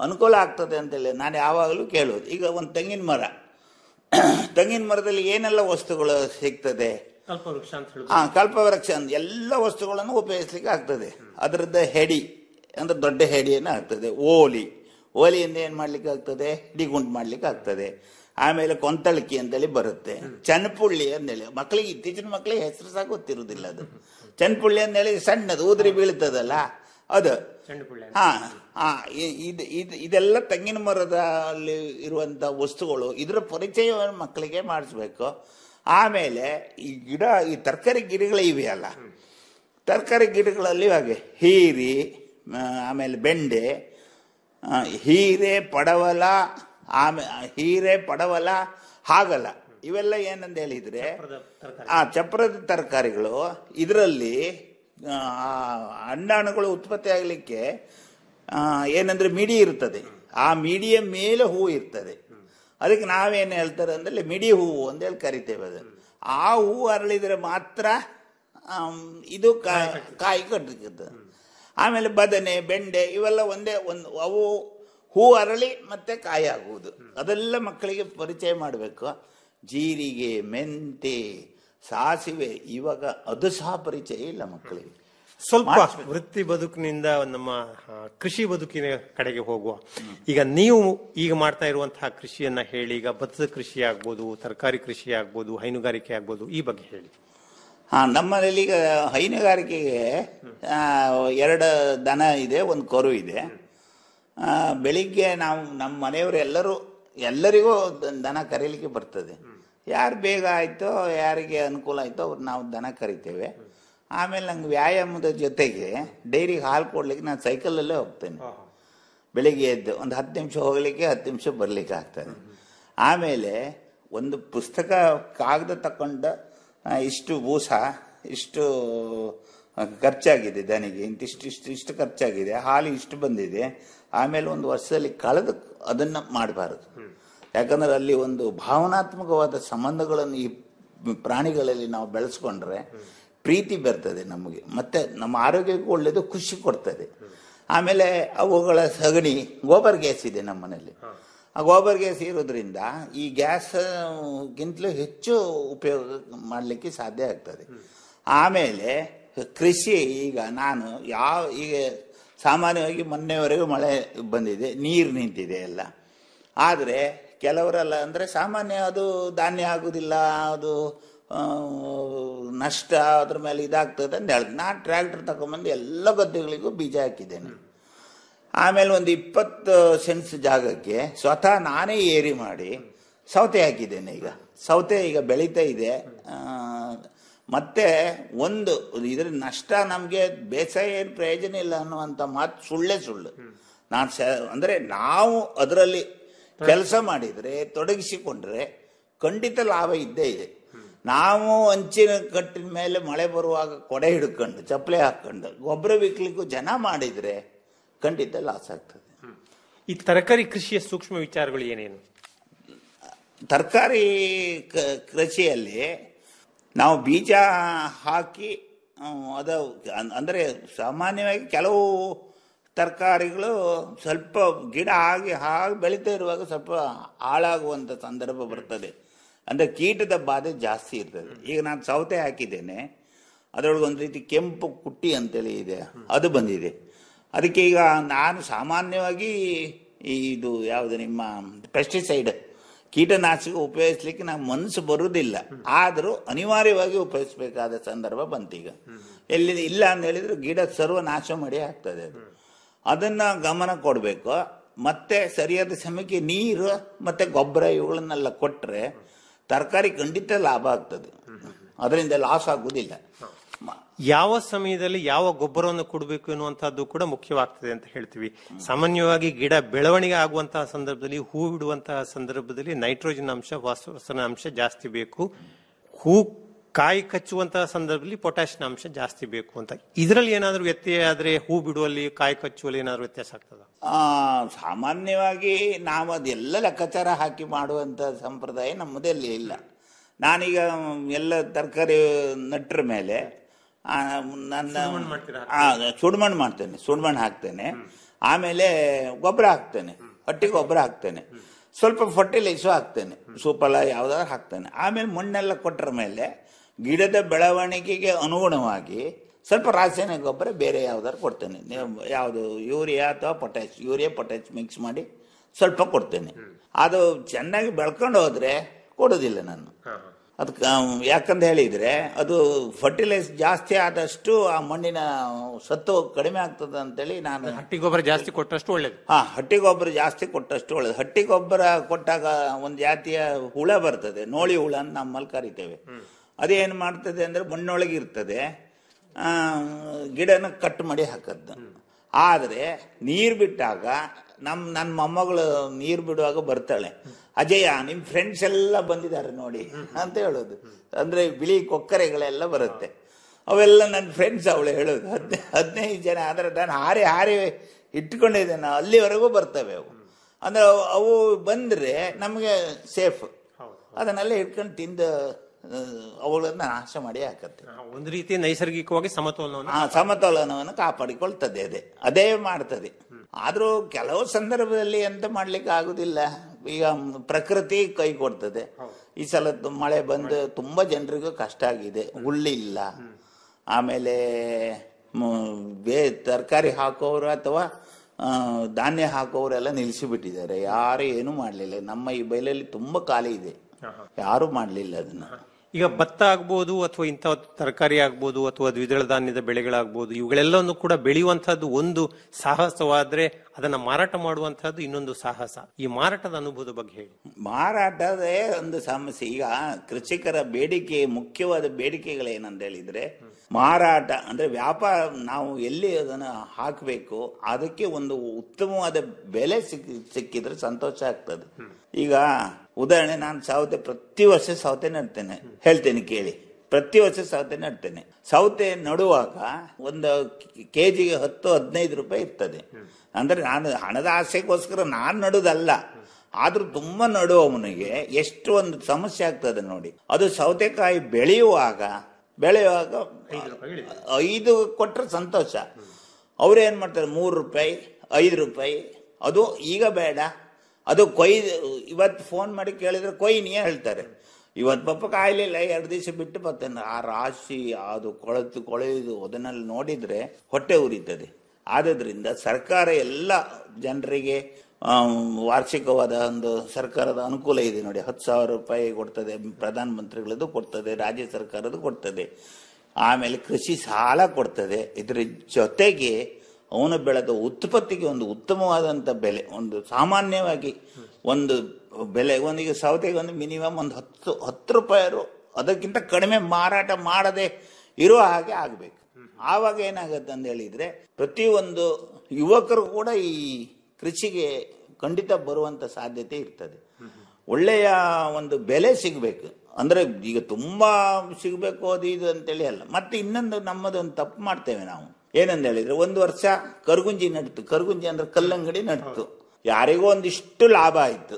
ಅನುಕೂಲ ಆಗ್ತದೆ ಅಂತೇಳಿ ನಾನು ಯಾವಾಗಲೂ ಕೇಳೋದು ಈಗ ಒಂದು ತೆಂಗಿನ ಮರ ತೆಂಗಿನ ಮರದಲ್ಲಿ ಏನೆಲ್ಲ ವಸ್ತುಗಳು ಸಿಗ್ತದೆ ಕಲ್ಪವೃಕ್ಷ ಅಂತ ಹೇಳಿ ಹಾ ಕಲ್ಪವೃಕ್ಷ ಅಂತ ಎಲ್ಲ ವಸ್ತುಗಳನ್ನು ಉಪಯೋಗಿಸ್ಲಿಕ್ಕೆ ಆಗ್ತದೆ ಅದರದ್ದು ಹೆಡಿ ಅಂದ್ರೆ ದೊಡ್ಡ ಹೆಡಿಯನ್ನು ಆಗ್ತದೆ ಓಲಿ ಓಲಿಯಿಂದ ಏನ್ ಮಾಡ್ಲಿಕ್ಕೆ ಆಗ್ತದೆ ಹಿಡಿಗುಂಟು ಮಾಡ್ಲಿಕ್ಕೆ ಆಗ್ತದೆ ಆಮೇಲೆ ಕೊಂತಳಕಿ ಅಂತೇಳಿ ಬರುತ್ತೆ ಚನ್ನಪುಳ್ಳಿ ಅಂತೇಳಿ ಮಕ್ಕಳಿಗೆ ಇತ್ತೀಚಿನ ಮಕ್ಕಳಿಗೆ ಹೆಸರು ಸಹ ಗೊತ್ತಿರುವುದಿಲ್ಲ ಅದು ಚನ್ನಪುಳ್ಳಿ ಅಂತೇಳಿ ಸಣ್ಣದು ಉದುರಿ ಬೀಳ್ತದಲ್ಲ ಅದು ಹಾ ಹಾ ಇ- ಇದ್- ಇದ್- ಇದೆಲ್ಲ ತೆಂಗಿನ ಮರದಲ್ಲಿ ಇರುವಂತ ವಸ್ತುಗಳು ಇದರ ಪರಿಚಯವನ್ನು ಮಕ್ಕಳಿಗೆ ಮಾಡಿಸ್ಬೇಕು ಆಮೇಲೆ ಈ ಗಿಡ ಈ ತರಕಾರಿ ಗಿಡಗಳು ಇವೆಯಲ್ಲ ತರಕಾರಿ ಗಿಡಗಳಲ್ಲಿ ಹಾಗೆ ಹೀರಿ ಆ, ಆಮೇಲೆ ಬೆಂಡೆ ಆ, ಹೀರೆ ಪಡವಲ ಆಮೇಲೆ ಹೀರೆ ಪಡವಲ ಹಾಗಲ್ಲ ಇವೆಲ್ಲ ಏನಂತ ಹೇಳಿದ್ರೆ ಆ ಚಪ್ರದ ತರಕಾರಿಗಳು ಇದರಲ್ಲಿ ಅಂಡಾಣುಗಳು ಉತ್ಪತ್ತಿ ಆಗಲಿಕ್ಕೆ ಏನಂದ್ರೆ ಮಿಡಿ ಇರ್ತದೆ ಆ ಮಿಡಿಯ ಮೇಲೆ ಹೂ ಇರ್ತದೆ ಅದಕ್ಕೆ ನಾವೇನು ಹೇಳ್ತಾರೆ ಅಂದ್ರೆ ಮಿಡಿ ಹೂವು ಅಂತ ಹೇಳಿ ಕರಿತೇವೆ ಅದು ಆ ಹೂವು ಅರಳಿದ್ರೆ ಮಾತ್ರ ಆಮ್, ಇದು ಕಾ- ಕಾಯಿ ಕಟ್ಟುತ್ತದೆ ಆಮೇಲೆ ಬದನೆ ಬೆಂಡೆ ಇವೆಲ್ಲ ಒಂದೇ ಒಂದು ಅವು ಹೂ ಅರಳಿ ಮತ್ತೆ ಕಾಯಿ ಆಗುವುದು ಅದೆಲ್ಲ ಮಕ್ಕಳಿಗೆ ಪರಿಚಯ ಮಾಡಬೇಕು ಜೀರಿಗೆ ಮೆಂತೆ ಸಾಸಿವೆ ಇವಾಗ ಅದು ಸಹ ಪರಿಚಯ ಇಲ್ಲ ಮಕ್ಕಳಿಗೆ ಸ್ವಲ್ಪ ವೃತ್ತಿ ಬದುಕಿನಿಂದ ನಮ್ಮ ಆ, ಕೃಷಿ ಬದುಕಿನ ಕಡೆಗೆ ಹೋಗುವ ಈಗ ನೀವು ಈಗ ಮಾಡ್ತಾ ಇರುವಂತಹ ಕೃಷಿಯನ್ನ ಹೇಳಿ ಈಗ ಭತ್ತದ ಕೃಷಿ ಆಗ್ಬೋದು ತರಕಾರಿ ಕೃಷಿ ಆಗ್ಬೋದು ಹೈನುಗಾರಿಕೆ ಆಗ್ಬೋದು ಈ ಬಗ್ಗೆ ಹೇಳಿ ಹಾ ನಮ್ಮನೇಲಿ ಈಗ ಹೈನುಗಾರಿಕೆಗೆ ಆ, ಎರಡು ದನ ಇದೆ ಒಂದು ಕರು ಇದೆ ಆ, ಬೆಳಿಗ್ಗೆ ನಾವು ನಮ್ಮ ಮನೆಯವರು ಎಲ್ಲರೂ ಎಲ್ಲರಿಗೂ ದ- ದನ ಕರೀಲಿಕ್ಕೆ ಬರ್ತದೆ ಯಾರು ಬೇಗ ಆಯ್ತೋ ಯಾರಿಗೆ ಅನುಕೂಲ ಆಯ್ತೋ ಅವ್ರು ನಾವು ದನ ಕರಿತೇವೆ ಆಮೇಲೆ ನಂಗೆ ವ್ಯಾಯಾಮದ ಜೊತೆಗೆ ಡೈರಿಗೆ ಹಾಲು ಕೊಡ್ಲಿಕ್ಕೆ ನಾನು ಸೈಕಲಲ್ಲೇ ಹೋಗ್ತೇನೆ ಬೆಳಿಗ್ಗೆ ಎದ್ದು ಒಂದು ಹತ್ತು ನಿಮಿಷ ಹೋಗ್ಲಿಕ್ಕೆ ಹತ್ತು ನಿಮಿಷ ಬರ್ಲಿಕ್ಕೆ ಆಗ್ತದೆ ಆಮೇಲೆ ಒಂದು ಪುಸ್ತಕ ಕಾಗದ ತಕೊಂಡು ಆ, ಇಷ್ಟು ಬೂಸ ಇಷ್ಟು ಆ, ಖರ್ಚಾಗಿದೆ ದನಿಗೆ ಇಂತಿಷ್ಟು ಇಷ್ಟು ಇಷ್ಟು ಖರ್ಚಾಗಿದೆ ಹಾಲು ಇಷ್ಟು ಬಂದಿದೆ ಆಮೇಲೆ ಒಂದು ವರ್ಷದಲ್ಲಿ ಕಳೆದು ಅದನ್ನ ಮಾಡಬಾರದು ಯಾಕಂದ್ರೆ ಅಲ್ಲಿ ಒಂದು ಭಾವನಾತ್ಮಕವಾದ ಸಂಬಂಧಗಳನ್ನು ಈ ಪ್ರಾಣಿಗಳಲ್ಲಿ ನಾವು ಬೆಳೆಸ್ಕೊಂಡ್ರೆ ಪ್ರೀತಿ ಬರ್ತದೆ ನಮಗೆ ಮತ್ತೆ ನಮ್ಮ ಆರೋಗ್ಯಕ್ಕೂ ಒಳ್ಳೆಯದು ಖುಷಿ ಕೊಡ್ತದೆ ಆಮೇಲೆ ಅವುಗಳ ಸಗಣಿ ಗೋಬರ್ ಗ್ಯಾಸ್ ಇದೆ ನಮ್ಮ ಮನೆಯಲ್ಲಿ ಆ ಗೋಬರ್ ಗ್ಯಾಸ್ ಇರೋದ್ರಿಂದ ಈ ಗ್ಯಾಸ್ ಗಿಂತಲೂ ಹೆಚ್ಚು ಉಪಯೋಗ ಮಾಡಲಿಕ್ಕೆ ಸಾಧ್ಯ ಆಗ್ತದೆ ಆಮೇಲೆ ಕೃಷಿ ಈಗ ನಾನು ಯಾವ ಈಗ ಸಾಮಾನ್ಯವಾಗಿ ಮೊನ್ನೆವರೆಗೂ ಮಳೆ ಬಂದಿದೆ ನೀರು ನಿಂತಿದೆ ಎಲ್ಲ ಆದರೆ ಕೆಲವರೆಲ್ಲ ಅಂದರೆ ಸಾಮಾನ್ಯ ಅದು ಧಾನ್ಯ ಆಗುದಿಲ್ಲ ಅದು ಆ, ನಷ್ಟ ಅದ್ರ ಮೇಲೆ ಇದಾಗ್ತದೆ ಅಂತ ಹೇಳಿದ್ ನಾನು ಟ್ರ್ಯಾಕ್ಟರ್ ತಗೊಂಬಂದು ಎಲ್ಲ ಗದ್ದೆಗಳಿಗೂ ಬೀಜ ಹಾಕಿದ್ದೇನೆ ಆಮೇಲೆ ಒಂದು ಇಪ್ಪತ್ತು ಸೆನ್ಸ್ ಜಾಗಕ್ಕೆ ಸ್ವತಃ ನಾನೇ ಏರಿ ಮಾಡಿ ಸೌತೆ ಹಾಕಿದ್ದೇನೆ ಈಗ ಸೌತೆ ಈಗ ಬೆಳೀತಾ ಇದೆ ಆ, ಮತ್ತೆ ಒಂದು ಇದ್ರ ನಷ್ಟ ನಮಗೆ ಬೇಸಾಯ ಏನು ಪ್ರಯೋಜನ ಇಲ್ಲ ಅನ್ನುವಂಥ ಮಾತು ಸುಳ್ಳೇ ಸುಳ್ಳು ನಾನು ಸ ಅಂದರೆ ನಾವು ಅದರಲ್ಲಿ ಕೆಲಸ ಮಾಡಿದರೆ ತೊಡಗಿಸಿಕೊಂಡ್ರೆ ಖಂಡಿತ ಲಾಭ ಇದ್ದೇ ಇದೆ ನಾವು ಅಂಚಿನ ಕಟ್ಟಿನ ಮೇಲೆ ಮಳೆ ಬರುವಾಗ ಕೊಡೆ ಹಿಡ್ಕೊಂಡು ಚಪ್ಪಲೆ ಹಾಕೊಂಡು ಗೊಬ್ಬರ ಬಿಕ್ಲಿಕ್ಕೂ ಜನ ಮಾಡಿದ್ರೆ ಖಂಡಿತ ಲಾಸ್ ಆಗ್ತದೆ ಈ ತರಕಾರಿ ಕೃಷಿಯ ಸೂಕ್ಷ್ಮ ವಿಚಾರಗಳು ಏನೇನು ತರಕಾರಿ ಕೃಷಿಯಲ್ಲಿ ನಾವು ಬೀಜ ಹಾಕಿ ಹ್ಮ್, ಅದು ಅನ್- ಅಂದ್ರೆ ಸಾಮಾನ್ಯವಾಗಿ ಕೆಲವು ತರಕಾರಿಗಳು ಸ್ವಲ್ಪ ಗಿಡ ಆಗಿ ಹಾಗೆ ಬೆಳೀತಾ ಇರುವಾಗ ಸ್ವಲ್ಪ ಹಾಳಾಗುವಂತ ಸಂದರ್ಭ ಬರ್ತದೆ ಅಂದ್ರೆ ಕೀಟದ ಬಾಧೆ ಜಾಸ್ತಿ ಇರ್ತದೆ ಈಗ ನಾನು ಸೌತೆ ಹಾಕಿದ್ದೇನೆ ಅದರೊಳಗೆ ಒಂದು ರೀತಿ ಕೆಂಪು ಕುಟ್ಟಿ ಅಂತೇಳಿ ಇದೆ ಅದು ಬಂದಿದೆ ಅದಕ್ಕೆ ಈಗ ನಾನು ಸಾಮಾನ್ಯವಾಗಿ ಈ ಇದು ಯಾವುದು ನಿಮ್ಮ ಪೆಸ್ಟಿಸೈಡ್ ಕೀಟನಾಶಕ ಉಪಯೋಗಿಸ್ಲಿಕ್ಕೆ ನಾವು ಮನಸ್ಸು ಬರುವುದಿಲ್ಲ ಆದರೂ ಅನಿವಾರ್ಯವಾಗಿ ಉಪಯೋಗಿಸಬೇಕಾದ ಸಂದರ್ಭ ಬಂತೀಗ ಎಲ್ಲಿ ಇಲ್ಲ ಅಂತ ಹೇಳಿದ್ರೆ ಗಿಡ ಸರ್ವ ನಾಶ ಮಾಡಿ ಆಗ್ತದೆ ಅದು ಅದನ್ನ ಗಮನ ಕೊಡಬೇಕು ಮತ್ತೆ ಸರಿಯಾದ ಸಮಯಕ್ಕೆ ನೀರು ಮತ್ತೆ ಗೊಬ್ಬರ ಇವುಗಳನ್ನೆಲ್ಲ ಕೊಟ್ಟರೆ ತರಕಾರಿ ಖಂಡಿತ ಲಾಭ ಆಗ್ತದೆ ಅದರಿಂದ ಲಾಸ್ ಆಗುವುದಿಲ್ಲ ಯಾವ ಸಮಯದಲ್ಲಿ ಯಾವ ಗೊಬ್ಬರವನ್ನು ಕೊಡಬೇಕು ಎನ್ನುವಂತಹದ್ದು ಕೂಡ ಮುಖ್ಯವಾಗ್ತದೆ ಅಂತ ಹೇಳ್ತೀವಿ ಸಾಮಾನ್ಯವಾಗಿ ಗಿಡ ಬೆಳವಣಿಗೆ ಆಗುವಂತಹ ಸಂದರ್ಭದಲ್ಲಿ ಹೂ ಬಿಡುವಂತಹ ಸಂದರ್ಭದಲ್ಲಿ ನೈಟ್ರೋಜನ್ ಅಂಶ ಫಾಸ್ಫರಸ್ನ ಅಂಶ ಜಾಸ್ತಿ ಬೇಕು ಹೂ ಕಾಯಿ ಕಚ್ಚುವಂತಹ ಸಂದರ್ಭದಲ್ಲಿ ಪೊಟ್ಯಾಷಿಯಂ ಅಂಶ ಜಾಸ್ತಿ ಬೇಕು ಅಂತ ಇದರಲ್ಲಿ ಏನಾದರೂ ವ್ಯತ್ಯಯ ಆದ್ರೆ ಹೂ ಬಿಡುವಲ್ಲಿ ಕಾಯಿ ಕಚ್ಚುವಲ್ಲಿ ಏನಾದರೂ ವ್ಯತ್ಯಾಸ ಆಗ್ತದ ಆ, ಸಾಮಾನ್ಯವಾಗಿ ನಾವು ಅದೆಲ್ಲ ಲೆಕ್ಕಾಚಾರ ಹಾಕಿ ಮಾಡುವಂತ ಸಂಪ್ರದಾಯ ನಮ್ಮದಲ್ಲಿ ಇಲ್ಲ ನಾನೀಗ ಎಲ್ಲ ತರಕಾರಿ ನಟ್ರ ಮೇಲೆ ಆ, ನನ್ನ ಆ, ಸುಡ್ಮಣ್ಣು ಮಾಡ್ತೇನೆ ಸುಡ್ಮಣ್ಣು ಹಾಕ್ತೇನೆ ಆಮೇಲೆ ಗೊಬ್ಬರ ಹಾಕ್ತೇನೆ ಹಟ್ಟಿ ಗೊಬ್ಬರ ಹಾಕ್ತೇನೆ ಸ್ವಲ್ಪ ಫರ್ಟಿಲೈಸು ಹಾಕ್ತೇನೆ ಸೂಪಲ ಯಾವ್ದಾದ್ರು ಹಾಕ್ತೇನೆ ಆಮೇಲೆ ಮಣ್ಣೆಲ್ಲ ಕೊಟ್ಟರ ಮೇಲೆ ಗಿಡದ ಬೆಳವಣಿಗೆಗೆ ಅನುಗುಣವಾಗಿ ಸ್ವಲ್ಪ ರಾಸಾಯನಿಕ ಗೊಬ್ಬರ ಬೇರೆ ಯಾವ್ದಾದ್ರು ಕೊಡ್ತೇನೆ ನೀವು ಯಾವುದು ಯೂರಿಯಾ ಅಥವಾ ಪೊಟ್ಯಾಶ್ ಯೂರಿಯಾ ಪೊಟ್ಯಾಶ್ ಮಿಕ್ಸ್ ಮಾಡಿ ಸ್ವಲ್ಪ ಕೊಡ್ತೇನೆ ಅದು ಚೆನ್ನಾಗಿ ಬೆಳ್ಕೊಂಡು ಹೋದ್ರೆ ಕೊಡೋದಿಲ್ಲ ನಾನು ಅದಕ್ಕೆ ಯಾಕಂತ ಹೇಳಿದ್ರೆ ಅದು ಫರ್ಟಿಲೈಸ್ ಜಾಸ್ತಿ ಆದಷ್ಟು ಆ ಮಣ್ಣಿನ ಸತ್ತು ಕಡಿಮೆ ಆಗ್ತದೆ ಅಂತೇಳಿ ನಾನು ಹಟ್ಟಿ ಗೊಬ್ಬರ ಜಾಸ್ತಿ ಕೊಟ್ಟಷ್ಟು ಒಳ್ಳೇದು ಹಾ ಹಟ್ಟಿ ಗೊಬ್ಬರ ಜಾಸ್ತಿ ಕೊಟ್ಟಷ್ಟು ಒಳ್ಳೇದು ಹಟ್ಟಿ ಗೊಬ್ಬರ ಕೊಟ್ಟಾಗ ಒಂದು ಜಾತಿಯ ಹುಳ ಬರ್ತದೆ ನೋಳಿ ಹುಳ ಅಂತ ನಮ್ಮಲ್ಲಿ ಕರಿತೇವೆ ಅದೇನು ಮಾಡ್ತದೆ ಅಂದ್ರೆ ಮಣ್ಣೊಳಗೆ ಇರ್ತದೆ ಆ, ಗಿಡನ ಕಟ್ ಮಾಡಿ ಹಾಕದ್ದು ಆದ್ರೆ ನೀರ್ ಬಿಟ್ಟಾಗ ನಮ್ ನನ್ನ ಮೊಮ್ಮಗಳು ನೀರ್ ಬಿಡುವಾಗ ಬರ್ತಾಳೆ ಅಜಯ ನಿಮ್ ಫ್ರೆಂಡ್ಸ್ ಎಲ್ಲ ಬಂದಿದ್ದಾರೆ ನೋಡಿ ಅಂತ ಹೇಳೋದು ಅಂದ್ರೆ ಬಿಳಿ ಕೊಕ್ಕರೆಗಳೆಲ್ಲ ಬರುತ್ತೆ ಅವೆಲ್ಲ ನನ್ನ ಫ್ರೆಂಡ್ಸ್ ಅವಳು ಹೇಳೋದು ಹದಿನೈ ಹದಿನೈದು ಜನ ಆದ್ರೆ ನಾನು ಹಾರಿ ಹಾರಿ ಇಟ್ಕೊಂಡಿದ್ದೇನೆ ಅಲ್ಲಿವರೆಗೂ ಬರ್ತವೆ ಅವು ಅಂದ್ರೆ ಅವು- ಅವು ಬಂದ್ರೆ ನಮಗೆ ಸೇಫ್ ಅದನ್ನೆಲ್ಲ ಇಟ್ಕೊಂಡು ತಿಂದು ಆ, ಅವುಗಳನ್ನ ನಾಶ ಮಾಡಿ ಹಾಕತ್ತೆ ಒಂದು ರೀತಿ ನೈಸರ್ಗಿಕವಾಗಿ ಸಮತೋಲನವನ್ನು ಆ ಸಮತೋಲನವನ್ನು ಕಾಪಾಡಿಕೊಳ್ತದೆ ಅದೇ ಅದೇ ಮಾಡ್ತದೆ ಆದ್ರೂ ಕೆಲವು ಸಂದರ್ಭದಲ್ಲಿ ಎಂತ ಮಾಡ್ಲಿಕ್ಕೆ ಆಗುದಿಲ್ಲ ಈಗ ಪ್ರಕೃತಿ ಕೈ ಕೊಡ್ತದೆ ಈ ಸಲ ತು- ಮಳೆ ಬಂದು ತುಂಬಾ ಜನರಿಗೂ ಕಷ್ಟ ಆಗಿದೆ ಹುಲ್ಲಿಲ್ಲ ಆಮೇಲೆ ಮ್, ಬೇ ತರಕಾರಿ ಹಾಕೋರು ಅಥವಾ ಆ, ಧಾನ್ಯ ಹಾಕೋರೆಲ್ಲ ನಿಲ್ಲಿಸಿಬಿಟ್ಟಿದ್ದಾರೆ ಯಾರು ಏನು ಮಾಡಲಿಲ್ಲ ನಮ್ಮ ಈ ಬೈಲಲ್ಲಿ ತುಂಬಾ ಖಾಲಿ ಇದೆ ಯಾರು ಮಾಡಲಿಲ್ಲ ಅದನ್ನ ಈಗ ಭತ್ತ ಆಗ್ಬೋದು ಅಥವಾ ಇಂಥ ತರಕಾರಿ ಆಗ್ಬೋದು ಅಥವಾ ದ್ವಿದಳ ಧಾನ್ಯದ ಬೆಳೆಗಳಾಗ್ಬೋದು ಇವುಗಳೆಲ್ಲವನ್ನು ಕೂಡ ಬೆಳೆಯುವಂತಹದ್ದು ಒಂದು ಸಾಹಸವಾದ್ರೆ ಅದನ್ನ ಮಾರಾಟ ಮಾಡುವಂತಹದ್ದು ಇನ್ನೊಂದು ಸಾಹಸ ಈ ಮಾರಾಟದ ಅನುಭವದ ಬಗ್ಗೆ ಹೇಳಿ ಮಾರಾಟದೇ ಒಂದು ಸಮಸ್ಯೆ ಈಗ ಕೃಷಿಕರ ಬೇಡಿಕೆ ಮುಖ್ಯವಾದ ಬೇಡಿಕೆಗಳೇನಂತ ಹೇಳಿದ್ರೆ ಮಾರಾಟ ಅಂದ್ರೆ ವ್ಯಾಪಾರ ನಾವು ಎಲ್ಲಿ ಅದನ್ನ ಹಾಕಬೇಕು ಅದಕ್ಕೆ ಒಂದು ಉತ್ತಮವಾದ ಬೆಲೆ ಸಿಕ್ಕಿ ಸಿಕ್ಕಿದ್ರೆ ಸಂತೋಷ ಆಗ್ತದೆ ಈಗ ಉದಾಹರಣೆ ನಾನು ಸೌತೆ ಪ್ರತಿ ವರ್ಷ ಸೌತೆ ನಡ್ತೇನೆ ಹೇಳ್ತೇನೆ ಕೇಳಿ ಪ್ರತಿ ವರ್ಷ ಸೌತೆ ನಡ್ತೇನೆ ಸೌತೆ ನಡುವಾಗ ಒಂದು ಕೆಜಿಗೆ ಹತ್ತು ಹದಿನೈದು ರೂಪಾಯಿ ಇರ್ತದೆ ಅಂದ್ರೆ ನಾನು ಹಣದ ಆಸೆಗೋಸ್ಕರ ನಾನು ನಡುದಲ್ಲ ಆದ್ರೂ ತುಂಬಾ ನಡುವವನಿಗೆ ಎಷ್ಟು ಒಂದು ಸಮಸ್ಯೆ ಆಗ್ತದೆ ನೋಡಿ ಅದು ಸೌತೆಕಾಯಿ ಬೆಳೆಯುವಾಗ ಬೆಳೆಯುವಾಗ ಐದು ಕೊಟ್ರೆ ಸಂತೋಷ ಅವ್ರು ಏನ್ ಮಾಡ್ತಾರೆ ಮೂರು ರೂಪಾಯಿ ಐದು ರೂಪಾಯಿ ಅದು ಈಗ ಬೇಡ ಅದು ಕೊಯ್ದು ಇವತ್ತು ಫೋನ್ ಮಾಡಿ ಕೇಳಿದ್ರೆ ಕೊಯ್ನಿಯೇ ಹೇಳ್ತಾರೆ ಇವತ್ತು ಪಾಪ ಕಾಯ್ಲಿಲ್ಲ ಎರಡು ದಿವಸ ಬಿಟ್ಟು ಬರ್ತೇನೆ ಆ ರಾಶಿ ಅದು ಕೊಳೆತು ಕೊಳೆಯುದು ಅದನ್ನೆಲ್ಲ ನೋಡಿದ್ರೆ ಹೊಟ್ಟೆ ಉರಿತದೆ ಆದ್ರಿಂದ ಸರ್ಕಾರ ಎಲ್ಲ ಜನರಿಗೆ ಆಮ್, ವಾರ್ಷಿಕವಾದ ಒಂದು ಸರ್ಕಾರದ ಅನುಕೂಲ ಇದೆ ನೋಡಿ ಹತ್ತು ಸಾವಿರ ರೂಪಾಯಿ ಕೊಡ್ತದೆ ಪ್ರಧಾನ ಮಂತ್ರಿಗಳದ್ದು ಕೊಡ್ತದೆ ರಾಜ್ಯ ಸರ್ಕಾರದ್ದು ಕೊಡ್ತದೆ ಆಮೇಲೆ ಕೃಷಿ ಸಾಲ ಕೊಡ್ತದೆ ಇದರ ಜೊತೆಗೆ ಅವನು ಬೆಳೆದ ಉತ್ಪತ್ತಿಗೆ ಒಂದು ಉತ್ತಮವಾದಂತ ಬೆಲೆ ಒಂದು ಸಾಮಾನ್ಯವಾಗಿ ಒಂದು ಬೆಲೆ ಒಂದೀಗ ಸೌತೆಗೆ ಒಂದು ಮಿನಿಮಮ್ ಒಂದು ಹತ್ತು ಹತ್ತು ರೂಪಾಯಿ ಅದಕ್ಕಿಂತ ಕಡಿಮೆ ಮಾರಾಟ ಮಾಡದೆ ಇರುವ ಹಾಗೆ ಆಗಬೇಕು ಆವಾಗ ಏನಾಗತ್ತೆ ಅಂತ ಹೇಳಿದ್ರೆ ಪ್ರತಿಯೊಂದು ಯುವಕರು ಕೂಡ ಈ ಕೃಷಿಗೆ ಖಂಡಿತ ಬರುವಂತ ಸಾಧ್ಯತೆ ಇರ್ತದೆ ಒಳ್ಳೆಯ ಒಂದು ಬೆಲೆ ಸಿಗಬೇಕು ಅಂದ್ರೆ ಈಗ ತುಂಬಾ ಸಿಗಬೇಕು ಅದು ಇದು ಅಂತೇಳಿ ಅಲ್ಲ ಮತ್ತೆ ಇನ್ನೊಂದು ನಮ್ಮದೊಂದು ತಪ್ಪು ಮಾಡ್ತೇವೆ ನಾವು ಏನಂತ ಹೇಳಿದ್ರೆ ಒಂದು ವರ್ಷ ಕರ್ಗುಂಜಿ ನಡ್ತು ಕರ್ಗುಂಜಿ ಅಂದ್ರೆ ಕಲ್ಲಂಗಡಿ ನಡ್ತು ಯಾರಿಗೋ ಒಂದಿಷ್ಟು ಲಾಭ ಆಯ್ತು